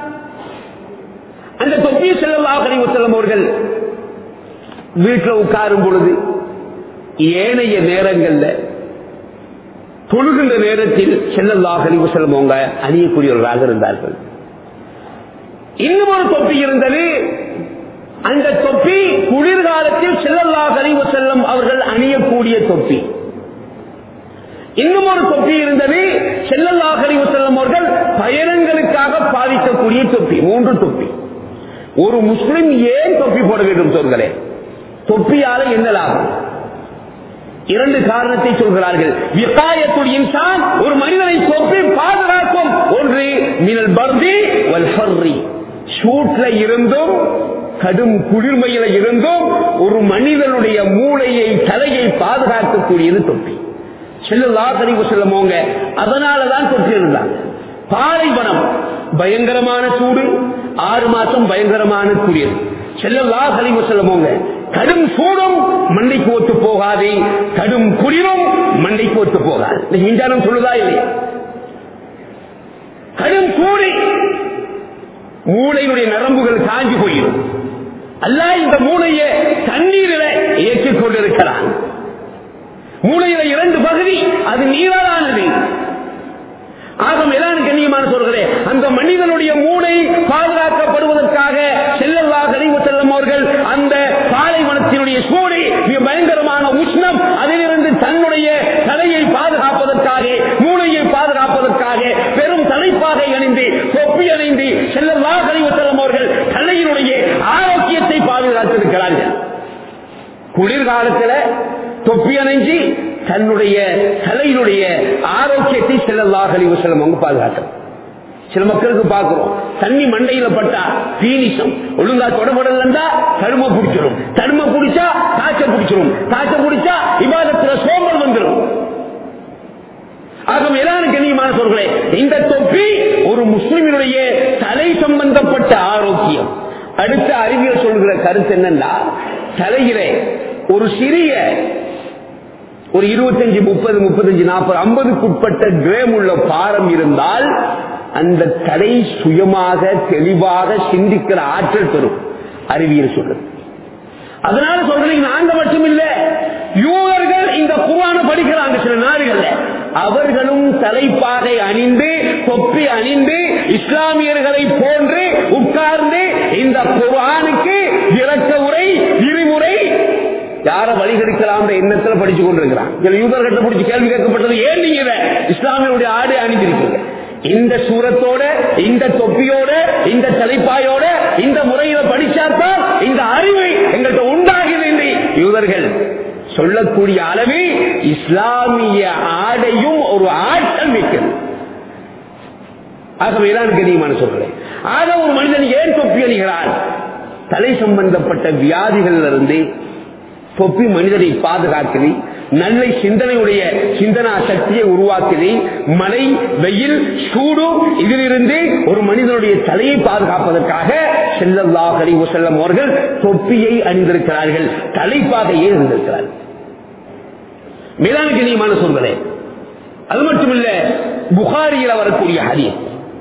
அந்த தொப்பி செல்லல்லாஹலி வசல்லம் அவர்கள் வீட்டில் உட்காரும் பொழுது ஏனைய நேரங்கள்ல தொழுகின்ற நேரத்தில் செல்லல்லாஹ் அலி வசல்லம் அவங்க அணியக்கூடியவர்களாக இருந்தார்கள் இன்னும் ஒரு தொப்பி இருந்தது அந்த தொப்பி குளிர்காலத்தில் செல்லல்லாஹ் அலி வசல்லம் அவர்கள் அணியக்கூடிய தொப்பி இன்னும் ஒரு தொப்பி இருந்தது செல்லல்லாஹ் அலி வசல்லம் அவர்கள் பயணங்களுக்காக பாதிக்கக்கூடிய தொப்பி மூன்று தொப்பி ஒரு முஸ்லிம் ஏன் தொப்பி போட வேண்டும் சொல்களே தொப்பியால என்ன லாபம் இரண்டு காரணத்தை சொல்கிறார்கள் விகாயத்துடைய இன்சான் ஒரு மனிதனை தொப்பி பாதுகாக்கும் ஒன்று மினல் பர்தி வல் ஹர்ரி சூட்ல இருந்தும் கடும் குளிர்மையில இருந்தும் ஒரு மனிதனுடைய மூளையை தலையை பாதுகாக்கக்கூடியது தொப்பி செல்லல்லா கறிவு செல்லமோங்க அதனாலதான் தொப்பி இருந்தாங்க பாலைவனம் பயங்கரமான சூடு ஆறு மாசம் பயங்கரமான குளிர் செல்லல்லா கறிவு செல்லமோங்க கடும் சூடும் மண்டைக்கு ஒத்து போகாது கடும் குளிரும் மண்டைக்கு ஒத்து போகாது விஞ்ஞானம் சொல்லுதா இல்லையா கடும் சூடு மூளையுடைய நரம்புகள் காஞ்சி போயிடும் அல்ல இந்த மூளையை தண்ணீரில இயக்கிக் கொண்டிருக்கிறான் மூளையில இரண்டு பகுதி அது நீராலானது ஆக மேலான கண்ணியமான சொல்கிறேன் அந்த மனிதனுடைய மூளை பாதுகாக்கப்படுவதற்காக செல்லல்லாக அறிவு செல்லும் அவர்கள் அந்த பாலைவனத்தினுடைய சூடு மிக பயங்கரமான உஷ்ணம் அதிலிருந்து தன்னுடைய தலையை பாதுகாப்பதற்காக மூளையை பாதுகாப்பதற்காக பெரும் தலைப்பாகை அணிந்து தொப்பி அணிந்து செல்லல்லாக அறிவு செல்லும் அவர்கள் தலையினுடைய ஆரோக்கியத்தை பாதுகாத்திருக்கிறார்கள் குளிர்காலத்தில் தொப்பி அணிஞ்சு தன்னுடைய தலையினுடைய ஆரோக்கியத்தை செல்லல்லாக அறிவு செல்லும் அவங்க பாதுகாக்கணும் சில மக்களுக்கு பார்க்கிறோம் தண்ணி மண்டையில பட்டா பீனிசம் ஒழுங்கா தொடப்படலா தரும பிடிச்சிடும் தரும பிடிச்சா காய்ச்ச பிடிச்சிடும் காய்ச்ச பிடிச்சா விவாதத்துல சோம்பல் வந்துடும் ஆக மேலான கண்ணியமான சொல்கிறேன் இந்த தொப்பி ஒரு முஸ்லிமினுடைய தலை சம்பந்தப்பட்ட ஆரோக்கியம் அடுத்த அறிவியல் சொல்கிற கருத்து என்னன்னா தலையிலே ஒரு சிறிய ஒரு இருபத்தஞ்சு முப்பது முப்பத்தஞ்சு நாற்பது ஐம்பதுக்கு உட்பட்ட கிரேம் உள்ள பாரம் இருந்தால் அந்த தலை சுயமாக தெளிவாக சிந்திக்கிற ஆற்றல் பெறும் அறிவியல் சொல்றது அதனால சொல்றீங்க நாங்க மட்டும் இல்ல யூதர்கள் இந்த குர்ஆன படிக்கிறாங்க சில நாடுகள்ல அவர்களும் தலைப்பாகை அணிந்து தொப்பி அணிந்து இஸ்லாமியர்களை போன்று உட்கார்ந்து இந்த குர்ஆனுக்கு விளக்க உரை விரிவுரை யார வழிகெடுக்கலாம் எண்ணத்துல படிச்சு கொண்டிருக்கிறான் சில யூதர்கிட்ட பிடிச்சி கேள்வி கேட்கப்பட்டது ஏன் நீங்க இதை இஸ்லாமியருடைய ஆடை அணிந்திருக்கீங்க இந்த சூரத்தோட இந்த தொப்பியோட இந்த தலைப்பாயோட இந்த முறையில படிச்சாத்தான் இந்த அறிவு எங்கள்கிட்ட உண்டாகுது என்று யூதர்கள் சொல்லக்கூடிய அளவு இஸ்லாமிய ஆடையும் ஒரு ஆட்டம் மிக்கது ஆகவேதான் கண்ணியமான சொல்றேன் ஆக ஒரு மனிதன் ஏன் தொப்பி அணிகிறான் தலை சம்பந்தப்பட்ட வியாதிகள் இருந்து தொப்பி மனிதனை பாதுகாக்குது நல்ல சிந்தனையுடைய சிந்தனா சக்தியை உருவாக்குது மழை வெயில் சூடு இதிலிருந்து ஒரு மனிதனுடைய தலையை பாதுகாப்பதற்காக செல்லல்லாஹ் அலி செல்லம் அவர்கள் தொப்பியை அணிந்திருக்கிறார்கள் தலைப்பாகையே இருந்திருக்கிறார்கள் மேலான கண்ணியமான சொல்கிறேன் அது மட்டுமில்ல புகாரியில் வரக்கூடிய ஹதீஸ்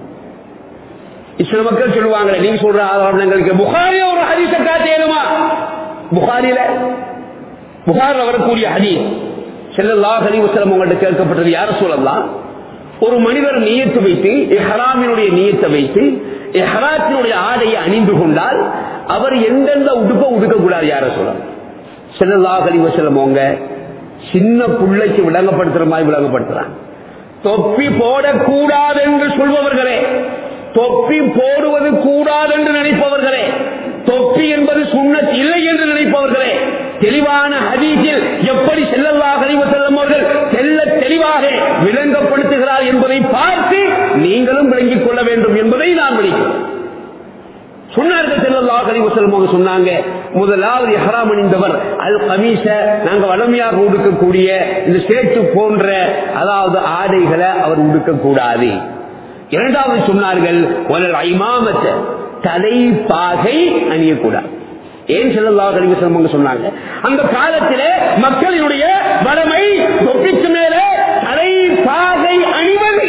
சில மக்கள் சொல்லுவாங்களே நீங்க சொல்ற ஆதாரங்களுக்கு புகாரில ஒரு ஹதீஸ காட்டேனுமா புகாரில புகாரில் வரக்கூடிய ஹதீஸ் செல்லல்லாஹ் அலி வசலம் உங்கள்கிட்ட கேட்கப்பட்டது யார சொல்லலாம் ஒரு மனிதர் நீயத்து வைத்து எஹராமினுடைய நீயத்தை வைத்து எஹராத்தினுடைய ஆடையை அணிந்து கொண்டால் அவர் எந்தெந்த உடுப்ப உடுக்கக்கூடாது யார சொல்லலாம் செல்லல்லாஹ் அலி வசலம் உங்க சின்ன பிள்ளைக்கு விளங்கப்படுத்துற மாதிரி விளங்கப்படுத்துறான் தொப்பி போடக்கூடாது என்று சொல்பவர்களே தொப்பி போடுவது கூடாது என்று நினைப்பவர்களே தொப்பி என்பது சுண்ணத் இல்லை என்று நினைப்பவர்களே தெளிவான ஹதீஸில் எப்படி செல்லல்லாக செல்லும் அவர்கள் செல்ல தெளிவாக விளங்கப்படுத்துகிறார் என்பதை பார்த்து நீங்களும் விளங்கிக் கொள்ள வேண்டும் என்பதை நான் விളിக்கிறேன் சொன்னார்கள் செல்லல்லாஹ் அலி வசல்லம் சொன்னாங்க முதலாவது ஹராம் அணிந்தவர் அல் கமீச நாங்க வளமையாக உடுக்கக்கூடிய இந்த சேட்டு போன்ற அதாவது ஆடைகளை அவர் உடுக்கக்கூடாது இரண்டாவது சொன்னார்கள் ஐமாமத்தை தலைப்பாகை அணியக்கூடாது ஏன் செல்லல்லாஹ் அலி வசல்லம் சொன்னாங்க அந்த காலத்திலே மக்களினுடைய வளமை தொப்பிக்கு மேலே தலைப்பாகை அணிவது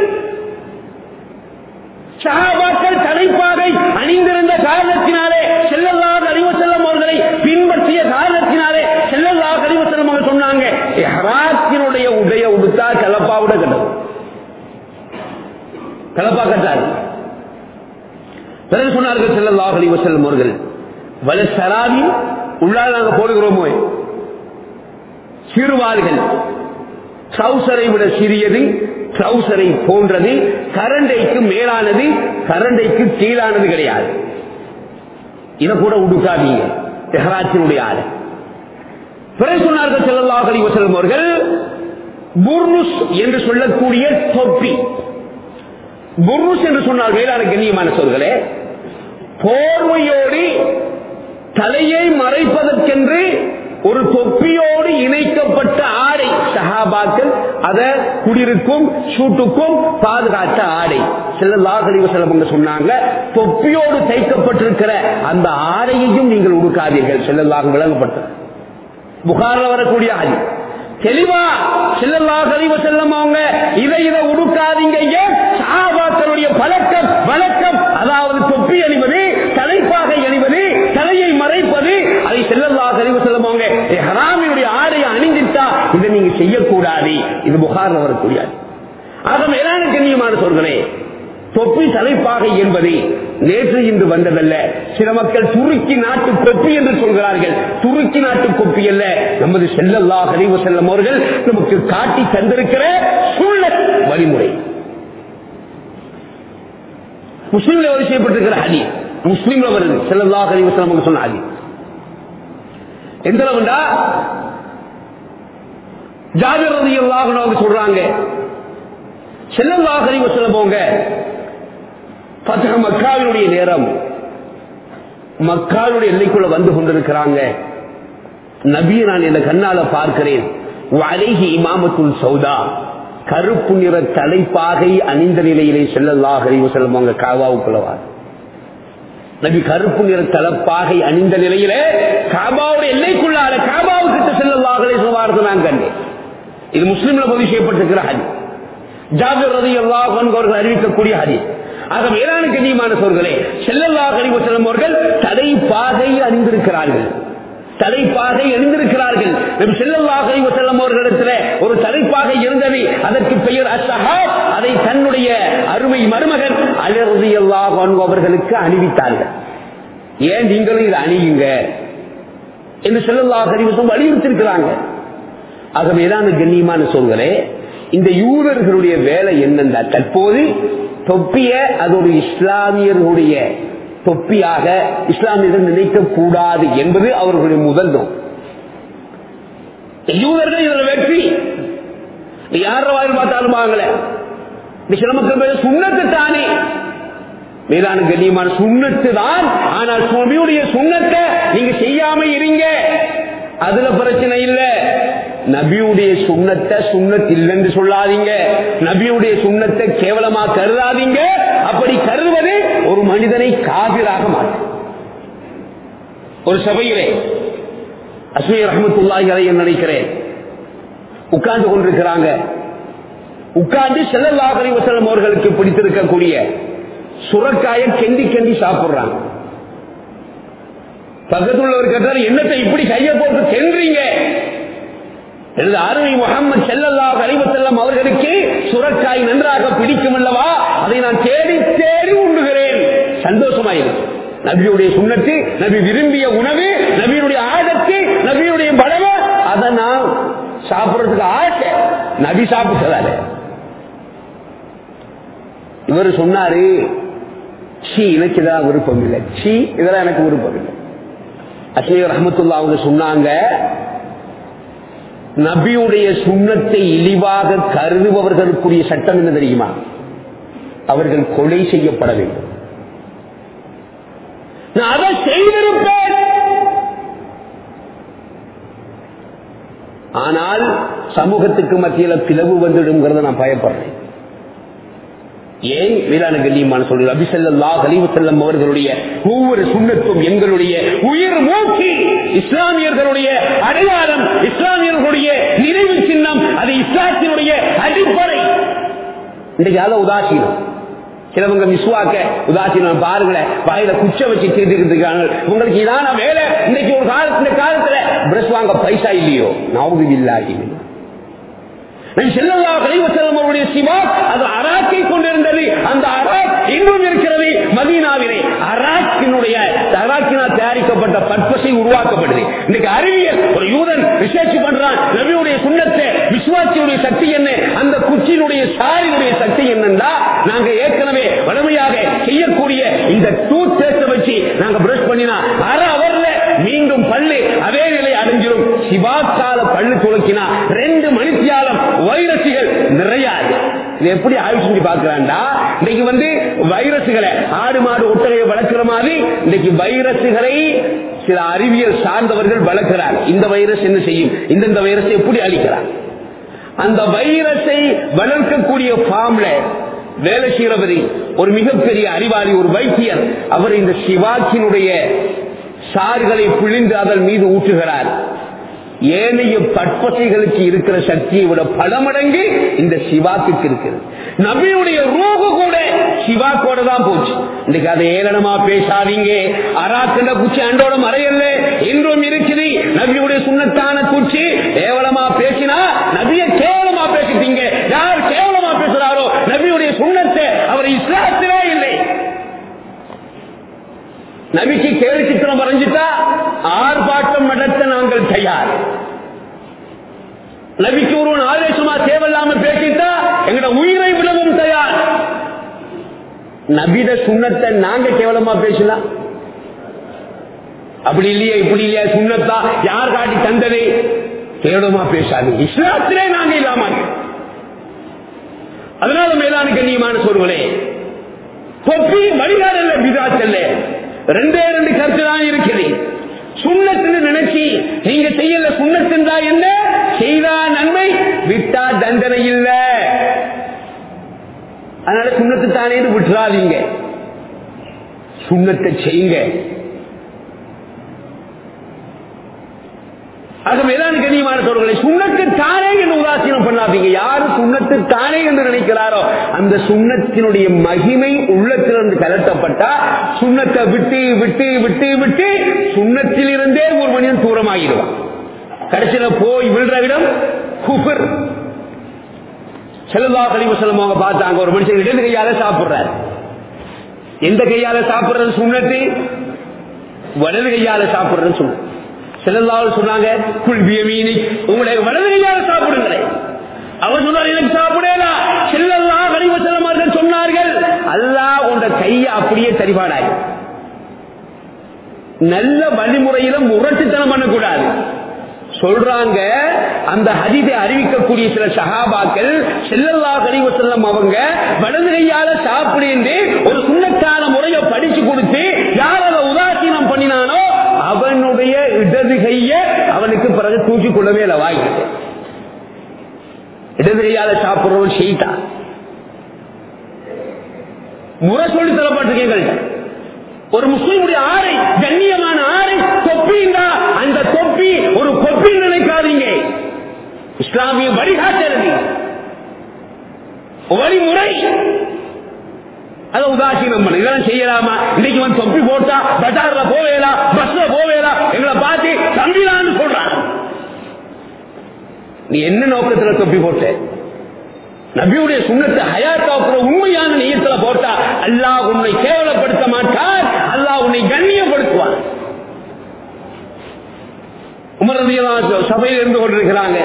சகாபாக்கள் தலைப்பாகை அணிந்திருந்த காரணத்தினாலே செல்லல்லாக அறிவு செல்லம் அவர்களை பின்பற்றிய காரணத்தினாலே செல்லல்லாக அறிவு செல்லம் அவர் சொன்னாங்க ஹராத்தினுடைய உடைய உடுத்தா கலப்பாவோட கட்டது கலப்பா கட்டாது பிறகு சொன்னார்கள் செல்லல்லாக அறிவு செல்லும் அவர்கள் வல சராவி உள்ளால் நாங்க போடுகிறோமோ சிறுவார்கள் ட்ரௌசரை விட சிறியது ட்ரௌசரை போன்றது கரண்டைக்கு மேலானது கரண்டைக்கு கீழானது கிடையாது இதை கூட உடுக்காதீங்க தெஹராத்தினுடைய ஆளு பிறகு சொன்னார்கள் செல்லல்லாஹ் அலி வசல்லம் அவர்கள் புர்னுஸ் என்று சொல்லக்கூடிய தொப்பி புர்னுஸ் என்று சொன்னால் மேலான கண்ணியமான சொல்களே போர்வையோடு தலையை மறைப்பதற்கென்று ஒரு தொப்பியோடு இணைக்கப்பட்ட ஆடை சஹாபாக்கள் அத குடிருக்கும் சூட்டுக்கும் பாதுகாத்த ஆடை செல்லலாகலிவ செல்லம் சொன்னாங்க தொப்பியோடு தைக்கப்பட்டிருக்கிற அந்த ஆடையையும் நீங்கள் உடுக்காதீர்கள் செல்லலாக விளங்கப்பட்ட புகாரில் வரக்கூடிய ஆடி தெளிவா செல்லல்லாக அறிவு செல்லம் அவங்க இதை இதை உடுக்காதீங்க ஏன் சஹாபாக்களுடைய பழக்கம் வழக்கம் அதாவது தொப்பி அணிவது தலைப்பாகை அணிவது தலையை மறைப்பது அதை செல்லல்லாக அறிவு செல்லம் அவங்க ஹராமினுடைய ஆடையை அணிஞ்சிட்டா இதை நீங்க செய்யக்கூடாது இது புகாரில் வரக்கூடிய ஆக மேலான கண்ணியமான சொல்கிறேன் தொப்பி தலைப்பாகை என்பது நேற்று இன்று வந்ததல்ல சில மக்கள் துருக்கி நாட்டு கொப்பி என்று சொல்கிறார்கள் துருக்கி நாட்டு கொப்பி அல்ல நமது செல்லல்லா அறிவு செல்லம் அவர்கள் நமக்கு காட்டி தந்திருக்கிற சூழல் வழிமுறை முஸ்லீம்ல வரி செய்யப்பட்டிருக்கிற ஹதி முஸ்லீம்ல வருது செல்லல்லா அறிவு செல்லம் சொன்ன ஹதி எந்த அளவுண்டா ஜாபிர் ரதி அல்லாஹ் சொல்றாங்க செல்லல்லாஹ் அறிவு செல்லம் போங்க பத்தக மக்காவினுடைய நேரம் மக்காவுடைய எல்லைக்குள்ள வந்து கொண்டிருக்கிறாங்க நபியை நான் இந்த கண்ணால பார்க்கிறேன் அழகி இமாமத்துல் சௌதா கருப்பு நிற தலைப்பாகை அணிந்த நிலையிலே செல்லல்லாக அறிவு செல்லுவாங்க காவாவுக்குள்ளவார் நபி கருப்பு நிற தலப்பாகை அணிந்த நிலையில காபாவுடைய எல்லைக்குள்ளால காபாவுக்கு செல்லவார்களே சொல்வார்கள் நான் கண்டேன் இது முஸ்லிம்ல பதிவு செய்யப்பட்டிருக்கிற ஹதி ஜாபிர் ரதி அல்லாஹ் அவர்கள் அறிவிக்கக்கூடிய ஹதி ஆக மேலான கண்ணியமான சோர்களே செல்லல்லா கழிவு செல்லும் அவர்கள் தலைப்பாகை அணிந்திருக்கிறார்கள் தலைப்பாகை அணிந்திருக்கிறார்கள் நம் செல்லல்லா கழிவு செல்லும் அவர்களிடத்துல ஒரு தலைப்பாகை இருந்தது அதற்கு பெயர் அசஹா அதை தன்னுடைய அருமை மருமகன் அலர்தி அல்லாஹ் அவர்களுக்கு அணிவித்தார்கள் ஏன் நீங்களும் இதை அணியுங்க என்று செல்லல்லா கழிவு வலியுறுத்திருக்கிறாங்க ஆகவேதான் கண்ணியமான சொல்களே இந்த யூதர்களுடைய வேலை என்னென்றா தற்போது தொப்பிய அது ஒரு இஸ்லாமியர்களுடைய தொப்பியாக இஸ்லாமியர்கள் நினைக்க கூடாது என்பது அவர்களுடைய முதல் நோக்கம் யூதர்கள் இதுல வெற்றி யார வாயில் பார்த்தாலும் வாங்கல இந்த சில மக்கள் பேர் சுண்ணத்து தானே மேலான கண்ணியமான சுண்ணத்து தான் ஆனால் சுவாமியுடைய சுண்ணத்தை நீங்க செய்யாம இருங்க அதுல பிரச்சனை இல்ல நபியுடைய சுண்ணத்தை சுண்ணத் இல்லைன்னு சொல்லாதீங்க நபியுடைய சுண்ணத்தை கேவலமா கருதாதீங்க அப்படி கருதுவது ஒரு மனிதனை காவிராக மாற்றும் ஒரு சபையிலே அஸ்மி ரஹமத்துல்லாஹி அதை நினைக்கிறேன் உட்கார்ந்து கொண்டிருக்கிறாங்க உட்கார்ந்து செல்லல்லாஹரி வசலம் அவர்களுக்கு பிடித்திருக்கக்கூடிய சுரக்காயை கெண்டி கெண்டி சாப்பிடுறாங்க பக்கத்துள்ளவர் கேட்டார் என்னத்தை இப்படி கையை போட்டு சென்றீங்க எனது அருமை முகமது செல்லல்லா செல்லம் அவர்களுக்கு சுரக்காய் நன்றாக பிடிக்கும் அல்லவா அதை நான் தேடி தேடி உண்ணுகிறேன் சந்தோஷமாயிருக்கு நபியுடைய சுண்ணத்து நபி விரும்பிய உணவு நபியுடைய ஆதத்து நபியுடைய பலவ அதை நான் சாப்பிடுறதுக்கு ஆசை நபி சாப்பிட்டதால இவர் சொன்னாரு சி எனக்கு இதெல்லாம் விருப்பம் இல்லை சி இதெல்லாம் எனக்கு விருப்பம் இல்லை அஸ்மீர் ரஹமத்துல்லா அவங்க சொன்னாங்க நபியுடைய சுண்ணத்தை இழிவாக கருதுபவர்களுக்குரிய சட்டம் என்ன தெரியுமா அவர்கள் கொலை செய்யப்பட வேண்டும் நான் அதை செய்திருப்பேன் ஆனால் சமூகத்துக்கு மத்தியில் பிளவு வந்துடுங்கிறத நான் பயப்படுறேன் ஏன் மீதான கண்ணியமான சொல்றது அபிசல்லா கலீவு செல்லம் அவர்களுடைய ஒவ்வொரு சுண்ணத்தும் எங்களுடைய உயிர் மூச்சு இஸ்லாமியர்களுடைய அடையாளம் இஸ்லாமியர்களுடைய நினைவு சின்னம் அது இஸ்லாத்தினுடைய அடிப்படை இன்றைக்கு அதை உதாசீனம் சிலவங்க மிஸ்வாக்க உதாசீனம் பாருங்களேன் வாயில குச்ச வச்சு கேட்டுக்கிட்டு இருக்காங்க உங்களுக்கு இதான வேலை இன்னைக்கு ஒரு காலத்து இந்த காலத்துல பிரஷ் வாங்க பைசா இல்லையோ நாவுது இல்லாகி செல்லல்லா கலைவசலம் அவருடைய சிவா அது அராக்கை கொண்டிருந்தது அந்த அராக் இன்னும் இருக்கிறது மதீனாவிலே அராக்கினுடைய அராக்கினால் தயாரிக்கப்பட்ட பற்பசை உருவாக்கப்படுது இன்னைக்கு அறிவியல் ஒரு யூதன் ரிசர்ச் பண்றான் நபியுடைய சுண்ணத்தை விசுவாசியுடைய சக்தி என்ன அந்த குச்சியினுடைய சாரினுடைய சக்தி என்னன்னா நாங்க ஏற்கனவே வலிமையாக செய்யக்கூடிய இந்த டூத் பேஸ்ட வச்சு நாங்க பிரஷ் பண்ணினா அரை அவர்ல மீண்டும் பல்லு அதே நிலை அடைஞ்சிடும் சிவாக்கால பல்லு துளக்கினா ரெண்டு மணித்தியாலம் வைரசுகள் நிறையாது இது எப்படி ஆய்வு செஞ்சு பாக்குறாண்டா இன்னைக்கு வந்து வைரசுகளை ஆடு மாடு ஒட்டகையை வளர்க்கிற மாதிரி இன்னைக்கு வைரசுகளை சில அறிவியல் சார்ந்தவர்கள் வளர்க்கிறார் இந்த வைரஸ் என்ன செய்யும் இந்தந்த வைரஸ் எப்படி அழிக்கிறார் அந்த வைரஸை வளர்க்கக்கூடிய ஃபார்ம்ல வேலை செய்யறவரை ஒரு மிகப்பெரிய அறிவாளி ஒரு வைத்தியர் அவர் இந்த சிவாக்கினுடைய சாறுகளை பிழிந்து அதன் மீது ஊற்றுகிறார் ஏனைய பற்பசைகளுக்கு இருக்கிற சக்தியை விட பல மடங்கு இந்த சிவாக்கு இருக்கிறது நபியுடைய ரூபு கூட சிவாக்கோட தான் போச்சு இன்னைக்கு அதை ஏளனமா பேசாதீங்க அராக்கண்ட குச்சி அண்டோட மறையல்ல இன்றும் இருக்குது நபியுடைய சுண்ணத்தான குச்சி கேவலமா பேசினா நபிய கேவலமா பேசிட்டீங்க யார் கேவலமா பேசுறாரோ நபியுடைய சுண்ணத்தை அவர் இஸ்லாத்திலே இல்லை நபிக்கு கேலி சித்திரம் வரைஞ்சிட்டா ஆர்ப்பாட்டம் நடத்த நாங்கள் தயார் நபிக்கு ஒருவன் ஆவேசமா தேவையில்லாம பேசிட்டா எங்கட உயிரை விடவும் தயார் நபித சுண்ணத்தை நாங்க கேவலமா பேசலாம் அப்படி இல்லையா இப்படி இல்லையா சுண்ணத்தா யார் காட்டி தந்தது கேவலமா பேசாது இஸ்லாத்திலே நாங்க இல்லாம அதனால மேலான கண்ணியமான சொல்வனே தொப்பி வழிகாடல்ல பிதாச்சல்ல ரெண்டே ரெண்டு கருத்து தான் இருக்குது சுண்ணத்துன்னு நினைச்சு நீங்க செய்யல சுண்ணத்துந்தா என்ன செய்தா நன்மை விட்டா தண்டனை இல்ல அதனால சுண்ணத்து தானே விட்டுறாதீங்க சுண்ணத்தை செய்யுங்க ஆக மேலான கண்ணியமான சோழர்களை சுண்ணத்து தானே என்று உதாசீனம் பண்ணாதீங்க யாரு சுண்ணத்து தானே என்று நினைக்கிறாரோ அந்த சுண்ணத்தினுடைய மகிமை உள்ளத்திலிருந்து கலட்டப்பட்டா சுண்ணத்தை விட்டு விட்டு விட்டு விட்டு சுண்ணத்தில் இருந்தே ஒரு மனிதன் தூரமாகிடுவான் கடைசியில போய் விழுற இடம் குஃபர் செல்வா கழிவு செல்வமாக பார்த்தாங்க ஒரு மனுஷன் இடது கையால சாப்பிடுறாரு எந்த கையால சாப்பிடுறது சுண்ணத்து வலது கையால சாப்பிடுறது சுண்ணத்து செல்லல்லாவது சொன்னாங்க குல்பிய மீனி உங்களை வலது கையால சாப்பிடுங்களேன் அவர் சொன்னார் எனக்கு சாப்பிடலா செல்லல்லா கழிவு செல்லமார்கள் சொன்னார்கள் அல்லாஹ் உங்க கையை அப்படியே சரிபாடாய் நல்ல வழிமுறையில முரட்டுத்தனம் பண்ணக்கூடாது சொல்றாங்க அந்த ஹதீதை அறிவிக்கக்கூடிய சில சகாபாக்கள் செல்லல்லா கழிவு செல்லம் அவங்க வலது கையால சாப்பிடு ஒரு சுண்ணத்தான முறையை படிச்சு கொடுத்து யார் அதை உதாசீனம் பண்ணினானோ அவனுடைய இடது கைய அவனுக்கு பிறகு தூக்கி கொள்ளவே இல்லை வாங்கிட்டு இடது கையால சாப்பிடுறவன் செய்தான் முறை சொல்லி தரப்பட்டிருக்கீங்க ஒரு முஸ்லீமுடைய ஆடை கண்ணியமான ஆடை தொப்பிண்டா அந்த தொப்பி ஒரு கொப்பி நினைக்காதீங்க இஸ்லாமிய வழிகாட்டுறது வழிமுறை அதை உதாசீனம் பண்ண இதெல்லாம் செய்யலாமா இன்னைக்கு வந்து தொப்பி போட்டா பஜார்ல போவேலா பஸ்ல போவேலா எங்களை பார்த்து தம்பிலான்னு சொல்றான் நீ என்ன நோக்கத்துல தொப்பி போட்ட நபியுடைய சுண்ணத்தை ஹயாத்தாக்குற உண்மையான நெய்யத்துல போட்டா அல்லாஹ் உன்னை கேவலப்படுத்த மாட்டார் அல்லாஹ் உன்னை கண்ணியப்படுத்துவார் உமரதியெல்லாம் சபையில் இருந்து கொண்டிருக்கிறாங்க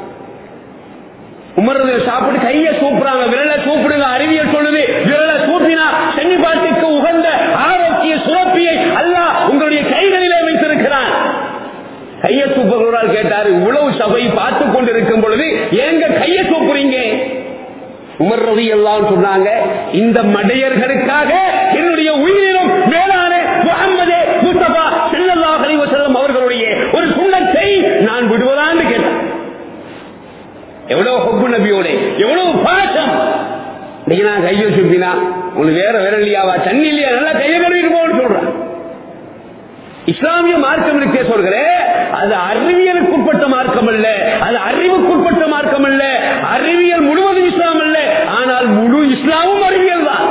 உமரதிய சாப்பிட்டு கையை சூப்புறாங்க விரலை சூப்பிடுங்க அறிவியல் சொல்லுது விரலை சூப்பினா சென்னிபாட்டுக்கு உகந்த ஆரோக்கிய சுரப்பியை அல்லாஹ் உங்களுடைய கைகளிலே வைத்திருக்கிறான் கையை சூப்பவரால் கேட்டாரு இவ்வளவு சபை பார்த்து கொண்டிருக்கும் பொழுது ஏங்க கையை சூப்புறீங்க உமர் ரவி எல்லாம் சொன்னாங்க இந்த மடையர்களுக்காக என்னுடைய உயிரிலும் மேலான முகமதே முஸ்தபா செல்லல்லா கழிவு செல்லும் அவர்களுடைய ஒரு சுண்ணத்தை நான் விடுவதான்னு கேட்டேன் எவ்வளவு ஹொப்பு நபியோட எவ்வளவு பாசம் இன்னைக்கு நான் கையை சுப்பினா உங்களுக்கு வேற வேற இல்லையாவா தண்ணி இல்லையா நல்லா கையை கழுவிட்டு போன்னு சொல்றேன் இஸ்லாமிய மார்க்கம் இருக்கே சொல்கிறேன் அது அறிவியலுக்குட்பட்ட மார்க்கம் அல்ல அது அறிவுக்குட்பட்ட மார்க்கம் அல்ல அறிவியல் முழுவதும் இஸ்லாம் அல்ல ஆனால் முழு இஸ்லாமும் அறிவியல் தான்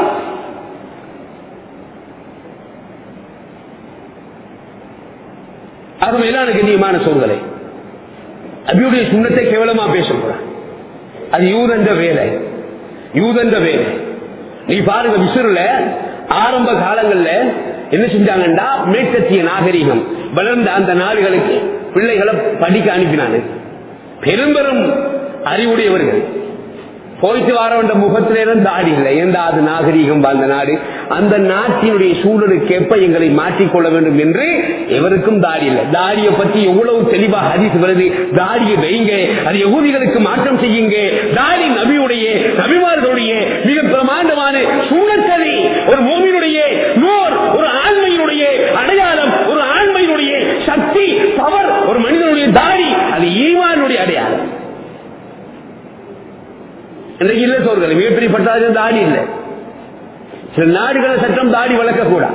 அது மேலான கண்ணியமான சூழ்நிலை அபியுடைய சுண்ணத்தை கேவலமா பேசக்கூடாது அது யூதந்த வேலை யூதந்த வேலை நீ பாருங்க விசுறுல ஆரம்ப காலங்கள்ல என்ன செஞ்சாங்கன்னா மேற்கத்திய நாகரிகம் வளர்ந்த அந்த நாடுகளுக்கு பிள்ளைகளை படிக்க அனுப்பினாங்க பெரும்பெரும் அறிவுடையவர்கள் போயிட்டு வர வேண்ட முகத்திலேதான் தாடி இல்லை ஏண்டா அது நாகரீகம் வாழ்ந்த நாடு அந்த நாட்டினுடைய சூழலுக்கு எப்ப எங்களை மாற்றிக்கொள்ள வேண்டும் என்று எவருக்கும் தாடி இல்லை தாடியை பற்றி எவ்வளவு தெளிவாக ஹதீஸ் வருது தாடியை வைங்க அது யகூதிகளுக்கு மாற்றம் செய்யுங்க தாடி நபியுடைய நபிமார்களுடைய மிக பிரமாண்டமான சூழற்கதை ஒரு பூமியினுடைய நோர் ஒரு ஆண்மையினுடைய அடையாளம் ஒரு ஆண்மையினுடைய சக்தி பவர் ஒரு மனிதனுடைய தாடி அது ஈமானுடைய அடையாளம் இன்றைக்கு இல்ல சோர்கள் மிகப்பெரிய பட்டாது தாடி இல்லை சில நாடுகள சட்டம் தாடி வளர்க்க கூடாது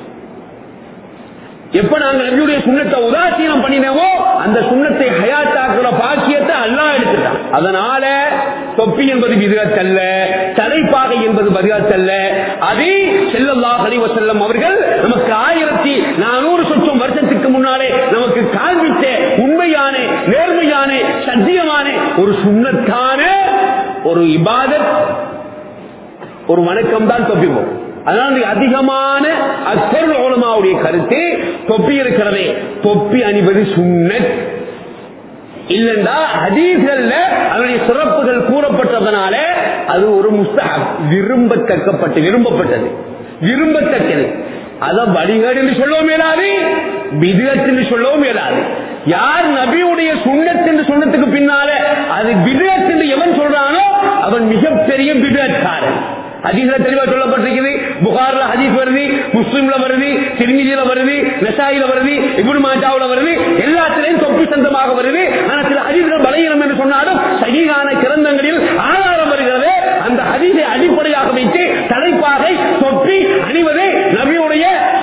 எப்ப நாங்க நபியுடைய சுண்ணத்தை உதாசீனம் பண்ணினவோ அந்த சுண்ணத்தை ஹயாத்தாக்குற பாக்கியத்தை அல்லா எடுத்துட்டான் அதனால தொப்பி என்பது விதத்தல்ல தலைப்பாகை என்பது பதிகத்தல்ல அதே செல்லல்லா ஹரிவ செல்லம் அவர்கள் நமக்கு ஆயிரத்தி நானூறு சொச்சம் வருஷத்துக்கு முன்னாலே நமக்கு காண்பித்த உண்மையான நேர்மையான சத்தியமான ஒரு சுண்ணத்தான ஒரு இபாதத் ஒரு வணக்கம் தான் தொப்பி போகும் அதனால அதிகமான அக்கர் உலமாவுடைய கருத்து தொப்பி இருக்கிறதே தொப்பி அணிவது சுண்ணத் இல்லண்டா ஹதீஸ்கள்ல அதனுடைய சிறப்புகள் கூறப்பட்டதனால அது ஒரு முஸ்தகம் விரும்பத்தக்கப்பட்டு விரும்பப்பட்டது விரும்பத்தக்கது அத வழிகேடு என்று சொல்லவும் இயலாது விதத் என்று சொல்லவும் இயலாது யார் நபியுடைய சுண்ணத் என்று சொன்னதுக்கு பின்னால அது விதத் என்று எவன் சொல்றானோ அவன் மிகப்பெரிய விதத்காரன் ஹதீஸ்ல தெளிவா சொல்லப்பட்டிருக்குது புகார்ல ஹதீஸ் வருது முஸ்லிம்ல வருது திருமிதியில வருது நெசாயில வருது இபுடு மாஜாவுல வருது எல்லாத்திலையும் தொப்பி சந்தமாக வருது ஆனா சில ஹதீஸ்கள் பலகீனம் என்று சொன்னாலும் சகிகான கிரந்தங்களில் ஆதாரம் வருகிறது அந்த ஹதீஸை அடிப்படையாக வைத்து தலைப்பாகை தொப்பி அணிவது நபியுடைய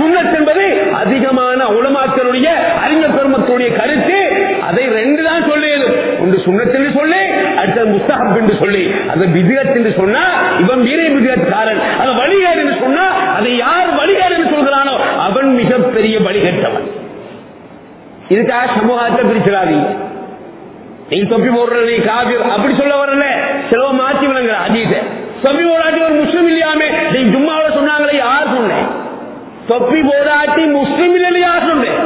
அதிகமான உலமாக்களுடைய அறிஞர் பெருமக்களுடைய கருத்து அதை ரெண்டு தான் சொல்லியது ஒன்று சுண்ணத் என்று சொல்லி அடுத்தது முஸ்தஹப் என்று சொல்லி அது பிதிகத் என்று சொன்னா இவன் வீரை பிதிகத்காரன் அது வழிகாடு என்று சொன்னா அதை யார் வழிகாடு என்று சொல்கிறானோ அவன் மிகப்பெரிய வழிகட்டவன் இதுக்காக சமூகத்தை பிரிச்சிடாதீங்க நீ தொப்பி போடுற நீ காபிர் அப்படி சொல்ல வரல சிலவ மாத்தி விளங்குற அதீத தொப்பி போடாட்டி ஒரு முஸ்லிம் இல்லையாமே நீ ஜும்மாவில சொன்னாங்களே யார் சொன்னேன் தொப்பி போடாட்டி முஸ்லிம் இல்லை யார் சொன்னேன்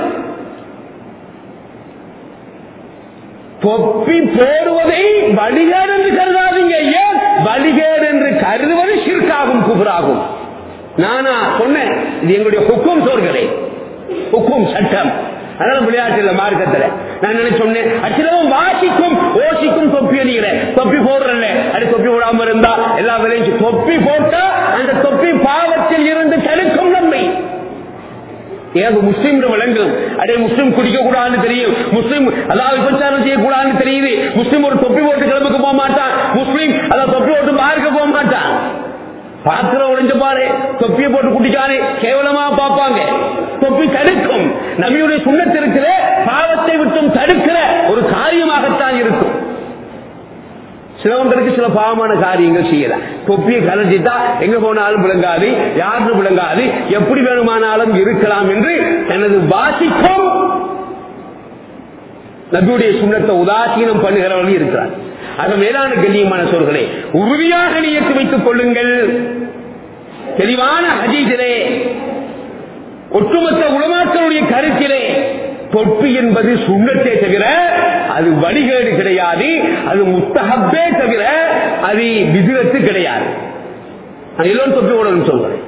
தொப்பி போடுவதை வழிகேடு என்று கருதாதீங்க ஏன் வழிகேடு என்று கருதுவது சிற்காகும் குபராகும் நானா சொன்னேன் இது எங்களுடைய ஹுக்கும் சோர்களே ஹுக்கும் சட்டம் அதனால விளையாட்டு இல்ல மார்க்கத்துல நான் என்ன சொன்னேன் அச்சிலவும் வாசிக்கும் ஓசிக்கும் தொப்பி அணிகிறேன் தொப்பி போடுறேன் அது தொப்பி போடாம இருந்தா எல்லா விளையும் தொப்பி போட்டா அந்த தொப்பி பாவத்தில் இருந்து தடுக்கும் நன்மை ஏது முஸ்லீம் விளங்கும் அதே முஸ்லீம் குடிக்க கூடாதுன்னு தெரியும் முஸ்லீம் அதாவது விபச்சாரம் செய்யக்கூடாதுன்னு தெரியுது முஸ்லீம் ஒரு தொப்பி போட்டு கிளம்புக்கு போக மாட்டான் முஸ்லீம் அதாவது தொப்பி போட்டு பார்க்க போக மாட்டான் பாத்திர உடைஞ்ச பாரு தொப்பியை போட்டு குட்டிக்காரு கேவலமா பார்ப்பாங்க தொப்பி தடுக்கும் நபியுடைய சுண்ணத்து இருக்கிற பாவத்தை விட்டும் தடுக்கிற ஒரு காரியமாகத்தான் இருக்கும் சிலவங்களுக்கு சில பாவமான காரியங்கள் செய்யலாம் தொப்பியை கலஞ்சிட்டா எங்க போனாலும் விளங்காது யாருன்னு விளங்காது எப்படி வேணுமானாலும் இருக்கலாம் என்று தனது வாசிக்கும் நபியுடைய சுண்ணத்தை உதாசீனம் பண்ணுகிறவர்கள் இருக்கிறார் அது மேலான கண்ணியமான சொற்களே உறுதியாக நியத்து வைத்துக் கொள்ளுங்கள் தெளிவான ஹஜீதிலே ஒட்டுமொத்த உலமாக்களுடைய கருத்திலே தொப்பி என்பது சுண்ணத்தே தவிர அது வழிகேடு கிடையாது அது முத்தகப்பே தவிர அது விதிரத்து கிடையாது நான் எல்லோரும் தொப்பி போடணும் சொல்கிறேன்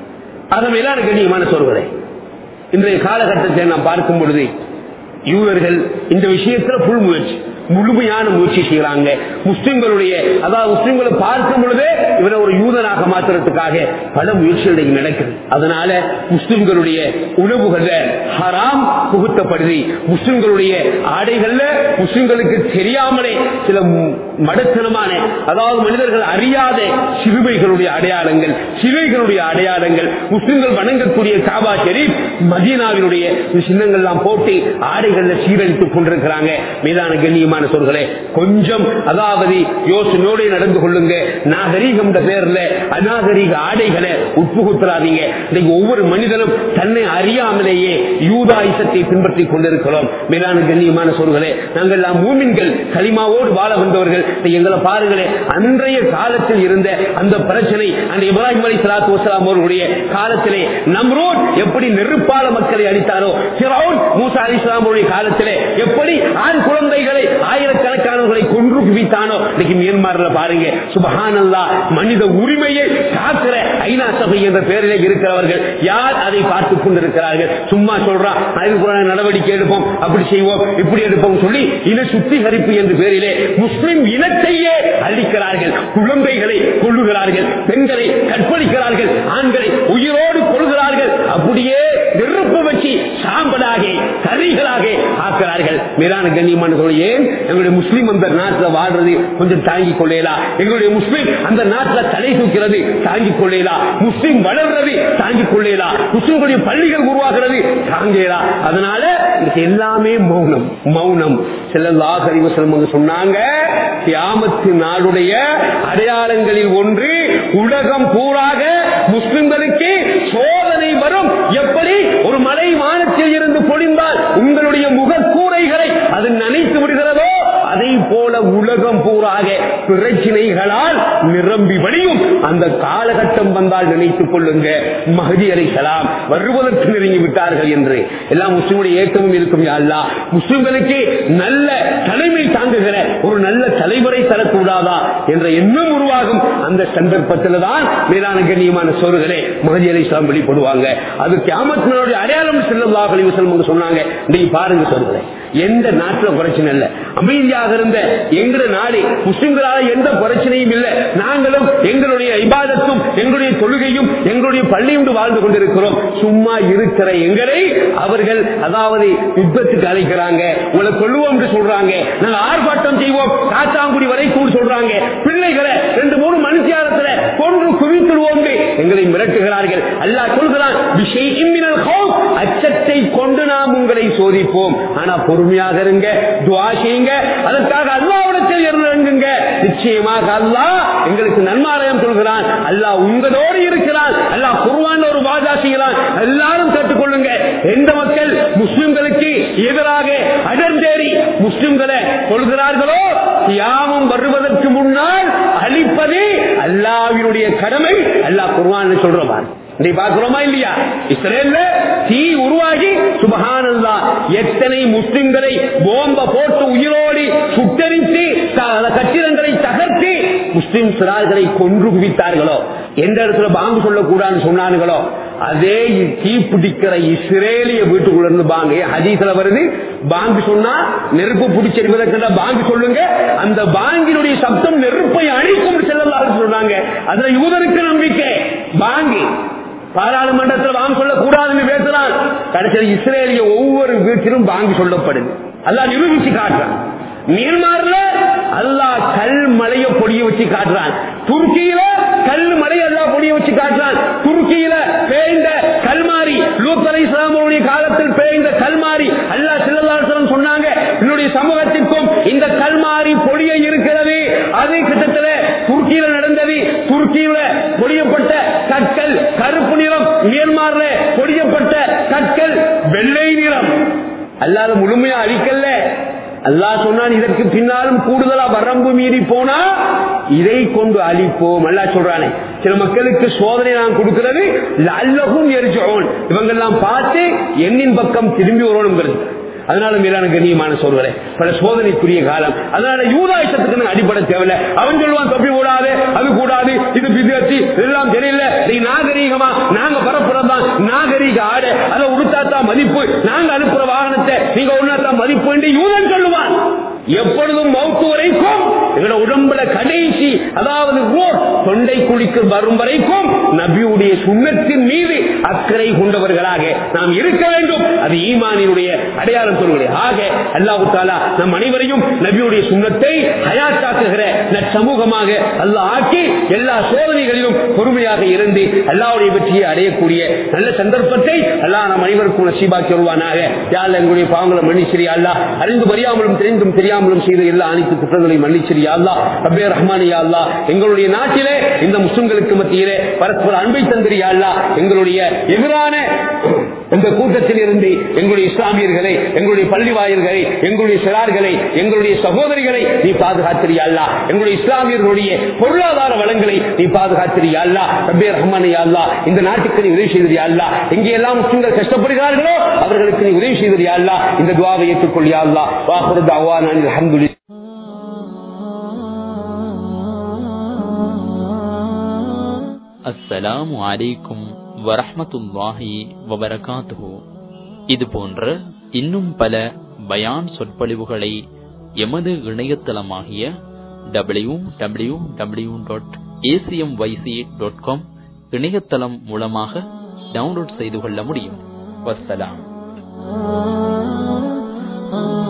அதன் மேலான கண்ணியமான சொல்கிறேன் இன்றைய காலகட்டத்தை நான் பார்க்கும் பொழுது யூதர்கள் இந்த விஷயத்துல புல் முயற்சி முழுமையான முயற்சி செய்யறாங்க முஸ்லிம்களுடைய அதாவது முஸ்லிம்களை பார்க்கும் பொழுதே இவரை ஒரு யூதனாக மாற்றுறதுக்காக பல முயற்சிகள் நடக்குது அதனால முஸ்லிம்களுடைய உணவுகள்ல ஹராம் புகுத்தப்படுது முஸ்லிம்களுடைய ஆடைகள்ல முஸ்லிம்களுக்கு தெரியாமலே சில மடத்தனமான அதாவது மனிதர்கள் அறியாத சிறுமைகளுடைய அடையாளங்கள் சிலைகளுடைய அடையாளங்கள் முஸ்லிம்கள் வணங்கக்கூடிய காபா ஷெரீப் மதீனாவினுடைய சின்னங்கள்லாம் போட்டு ஆடைகள்ல சீரழித்துக் கொண்டிருக்கிறாங்க மீதான கண்ணியமான சொல்களே கொஞ்சம் அதாவது யோசனையோடு நடந்து கொள்ளுங்க நாகரீகம் பேர்ல அநாகரீக ஆடைகளை உட்புகுத்துறாதீங்க இன்னைக்கு ஒவ்வொரு மனிதனும் தன்னை அறியாமலேயே யூதாயுசத்தை பின்பற்றி கொண்டிருக்கிறோம் மீதான கண்ணியமான சொல்களே நாங்கள் எல்லாம் மூமின்கள் களிமாவோடு வாழ வந்தவர்கள் எங்களை பாருங்களேன் அன்றைய காலத்தில் இருந்த அந்த பிரச்சனை அந்த இப்ராஹிம் அலி சலாத்து வசலாம் அவர்களுடைய காலத்திலே நம்ரோட் எப்படி நெருப்பால மக்களை அளித்தாரோ சிறவுன் மூசா அலி இஸ்லாமுடைய காலத்திலே எப்படி ஆண் குழந்தைகளை ஆயிரக்கணக்கானவர்களை கொன்று குவித்தானோ இன்னைக்கு மியான்மர்ல பாருங்க சுபஹானல்லா மனித உரிமையை காக்கிற ஐநா சபை என்ற பெயரில் இருக்கிறவர்கள் யார் அதை பார்த்துக் கொண்டிருக்கிறார்கள் சும்மா சொல்றான் அதுக்கு நடவடிக்கை எடுப்போம் அப்படி செய்வோம் இப்படி எடுப்போம் சொல்லி இன சுத்திகரிப்பு என்ற பெயரிலே முஸ்லிம் இனத்தையே அழிக்கிறார்கள் குழந்தைகளை கொள்ளுகிறார்கள் பெண்களை கற்பழிக்கிறார்கள் ஆண்களை உயிரோடு கொள்கிறார்கள் அப்படியே நெருப்பு வச்சு சாம்பலாக கரிகளாக ஆக்கிறார்கள் மேலான கண்ணியமான ஏன் எங்களுடைய முஸ்லீம் அந்த நாட்டில் வாழ்றது கொஞ்சம் தாங்கிக் கொள்ளலாம் எங்களுடைய முஸ்லீம் அந்த நாட்டில் தலை தூக்கிறது தாங்கிக் கொள்ளலாம் முஸ்லீம் வளர்றது தாங்கிக் கொள்ளலாம் முஸ்லீம்களுடைய பள்ளிகள் உருவாகிறது தாங்கலாம் அதனால இது எல்லாமே மௌனம் மௌனம் செல்லல்லாஹ் அறிவசலம் சொன்னாங்க கியாமத்து நாடுடைய அடையாளங்களில் ஒன்று உலகம் பூராக முஸ்லிம்களுக்கு சோதனை வரும் எப்படி ஒரு மலை வானத்தில் இருந்து பொழிந்தால் உங்களுடைய முகக்கூரைகளை அது நனைத்து விடுகிறதோ அதை போல உலகம் பூராக பிரச்சனைகளால் நிரம்பி வழியும் அந்த காலகட்டம் வந்தால் நினைத்துக் கொள்ளுங்க மகதி அலைசலாம் வருவதற்கு நெருங்கி விட்டார்கள் என்று எல்லாம் முஸ்லிமுடைய ஏக்கமும் இருக்கும் அல்லா முஸ்லிம்களுக்கு நல்ல தலைமை தாங்குகிற ஒரு நல்ல தலைமுறை தரக்கூடாதா என்ற எண்ணம் உருவாகும் அந்த சந்தர்ப்பத்தில் தான் மேலான கண்ணியமான சோறுகளே மகதி அலைசலாம் வெளிப்படுவாங்க அது கியாமத்தினுடைய அடையாளம் செல்லல்லாஹ் அலிவசலம் சொன்னாங்க நீங்க பாருங்க சொல்றேன் எந்த நாட்டுல பிரச்சனை இல்ல அமைதியாக இருந்த எங்க நாடு முஸ்லிம்களால எந்த பிரச்சனையும் இல்லை நாங்களும் எங்களுடைய இபாதத்தும் எங்களுடைய தொழுகையும் எங்களுடைய பள்ளியும் வாழ்ந்து கொண்டிருக்கிறோம் சும்மா இருக்கிற எங்களை அவர்கள் அதாவது யுத்தத்துக்கு அழைக்கிறாங்க உங்களை கொள்ளுவோம் என்று சொல்றாங்க நாங்கள் ஆர்ப்பாட்டம் செய்வோம் காத்தாங்குடி வரைக்கும் சொல்றாங்க பிள்ளைகளை ரெண்டு மூணு மனுஷியாரத்துல கொன்று குவித்துடுவோம் எங்களை மிரட்டுகிறார்கள் அல்லாஹ் சொல்கிறான் விஷயம் அச்சத்தை சோதிப்போம் ஆனா பொறுமையாக இருங்க துவா செய்யுங்க அதற்காக அல்லாவிடத்தில் இறங்குங்க நிச்சயமாக அல்லாஹ் எங்களுக்கு நன்மாராயம் சொல்கிறான் அல்லாஹ் உங்களோடு இருக்கிறான் அல்லாஹ் குருவான் ஒரு வாதா செய்யலாம் எல்லாரும் கேட்டுக்கொள்ளுங்க எந்த மக்கள் முஸ்லிம்களுக்கு எதிராக அடர்ந்தேறி முஸ்லிம்களை கொள்கிறார்களோ யாமும் வருவதற்கு முன்னால் அழிப்பதே அல்லாவினுடைய கடமை அல்லாஹ் குர்வான் சொல்றவான் நீ பாக்குறோமா இல்லையா இஸ்ரேல்ல தீ உருவாகி சுபஹானல்லா எத்தனை முஸ்லிம்களை போம்ப போட்டு உயிரோடி சுட்டரித்து த- கட்டிடங்களை தகர்த்து முஸ்லிம் சிறார்களை கொன்று குவித்தார்களோ எந்த இடத்துல பாம்பு சொல்லக்கூடாதுன்னு சொன்னானுங்களோ அதே தீ பிடிக்கிற இஸ்ரேலிய வீட்டுக்குள்ள இருந்து பாங்க ஹதீஸ்ல வருது பாங்கு சொன்னா நெருப்பு பிடிச்சிருப்பதற்கு பாங்கு சொல்லுங்க அந்த பாங்கினுடைய சப்தம் நெருப்பை அழிக்கும் செல்லலாம் சொன்னாங்க அதுல யூதருக்கு நம்பிக்கை பாங்கி பாராளுமன்றத்தில் வாங்க சொல்லக்கூடாதுன்னு பேசுறான் கடைசியில் இஸ்ரேலிய ஒவ்வொரு வீட்டிலும் பாங்கு சொல்லப்படுது அல்லாஹ் நிரூபிச்சு காட்டுறான் மியான்மர்ல அல்லாஹ் கல் மலைய பொடிய வச்சு காட்டுறான் துருக்கியில கல் மலை அல்லாஹ் பொடிய வச்சு காட்டுறான் துருக்கியில பேய்ந்த கல்மாரி லூத் அலை இஸ்லாமுடைய காலத்தில் பேய்ந்த கல்மாரி அல்லாஹ் சிலதாசனம் சொன்னாங்க என்னுடைய சமூகத்திற்கும் இந்த கல்மாரி பொடிய இருக்கிறது அது கிட்டத்தட்ட துருக்கியில நடந்தது துருக்கியில பொடியப்பட்ட கற்கள் கருப்பு நிறம் மியான்மர்ல பொடியப்பட்ட கற்கள் வெள்ளை நிறம் அல்லாத முழுமையா அழிக்கல்ல அல்லாஹ் சொன்னான் இதற்கு பின்னாலும் கூடுதலா வரம்பு மீறி போனா இதை கொண்டு அழிப்போம் அல்லாஹ் சொல்றானே சில மக்களுக்கு சோதனை நான் கொடுக்கிறது அல்லகும் எரிச்சோன் இவங்கெல்லாம் பார்த்து எண்ணின் பக்கம் திரும்பி வரணுங்கிறது அதனால மீதான கண்ணியமான சொல்வரே பல சோதனைக்குரிய காலம் அதனால யூதாயசத்துக்கு அடிப்படை தேவையில்ல அவன் சொல்லுவான் தப்பி கூடாது அது கூடாது இது பிதத்தி இதெல்லாம் தெரியல நீ நாகரீகமா நாங்க பரப்புறதான் நாகரீக ஆடு அதை உடுத்தாத்தான் மதிப்பு நாங்க அனுப்புற வாகனத்தை நீங்க ஒன்னாத்தான் மதிப்பு என்று யூதன் சொல்லுவான் எப்பொழுதும் மௌத்து வரைக்கும் எங்களோட உடம்புல கடைசி அதாவது ரோட் தொண்டை குழிக்கு வரும் வரைக்கும் நபியுடைய சுண்ணத்தின் மீது அக்கறை கொண்டவர்களாக நாம் இருக்க வேண்டும் அது ஈமானினுடைய அடையாளம் சொல்கிறேன் ஆக அல்லாஹு தாலா நம் அனைவரையும் நபியுடைய சுண்ணத்தை ஹயாத்தாக்குகிற சமூகமாக அல்லாஹ் ஆக்கி எல்லா சோதனைகளிலும் பொறுமையாக இருந்து அல்லாவுடைய வெற்றியை அடையக்கூடிய நல்ல சந்தர்ப்பத்தை அல்லாஹ் நம் அனைவருக்கும் நசீபாக்கி வருவானாக யாழ் எங்களுடைய பாவங்களை மன்னிச்சிரியா அல்லா அறிந்து அறியாமலும் தெரிந்தும் தெரியாமலும் செய்த எல்லா அனைத்து குற்றங்களையும் மன்னிச்சிரியா அல்லா ரபே ரஹ்மானியா அல்லா எங்களுடைய நாட்டிலே இந்த முஸ்லிம்களுக்கு மத்தியிலே பரஸ்பர அன்பை தந்திரியா அல்லா எங்களுடைய எதிரான இந்த கூட்டத்தில் இருந்து எங்களுடைய இஸ்லாமியர்களை எங்களுடைய பள்ளி வாயில்களை எங்களுடைய சிறார்களை எங்களுடைய சகோதரிகளை நீ பாதுகாத்திரியா அல்லா எங்களுடைய இஸ்லாமியர்களுடைய பொருளாதார வளங்களை நீ பாதுகாத்திரியா அல்லா ரபே ரஹ்மானியா அல்லா இந்த நாட்டுக்கு நீ உதவி செய்தியா அல்லா எங்கே எல்லாம் முஸ்லிம்கள் கஷ்டப்படுகிறார்களோ அவர்களுக்கு நீ உதவி செய்தியா அல்லா இந்த துவாவை ஏற்றுக்கொள்ளியா அல்லா வாக்குறு தாவான் அல்ஹம்துலில்லாஹ் அஸ்ஸலாமு அலைக்கும் வரஹ்மத்துல்லாஹி வபரகாத்துஹு இது போன்ற இன்னும் பல பயான் சொற்பொழிவுகளை எமது இணையதளமாகிய W W W dot ACM YC dot com இணையதளம் மூலமாக டவுன்லோட் செய்து கொள்ள முடியும் வஸ்ஸலாம் ah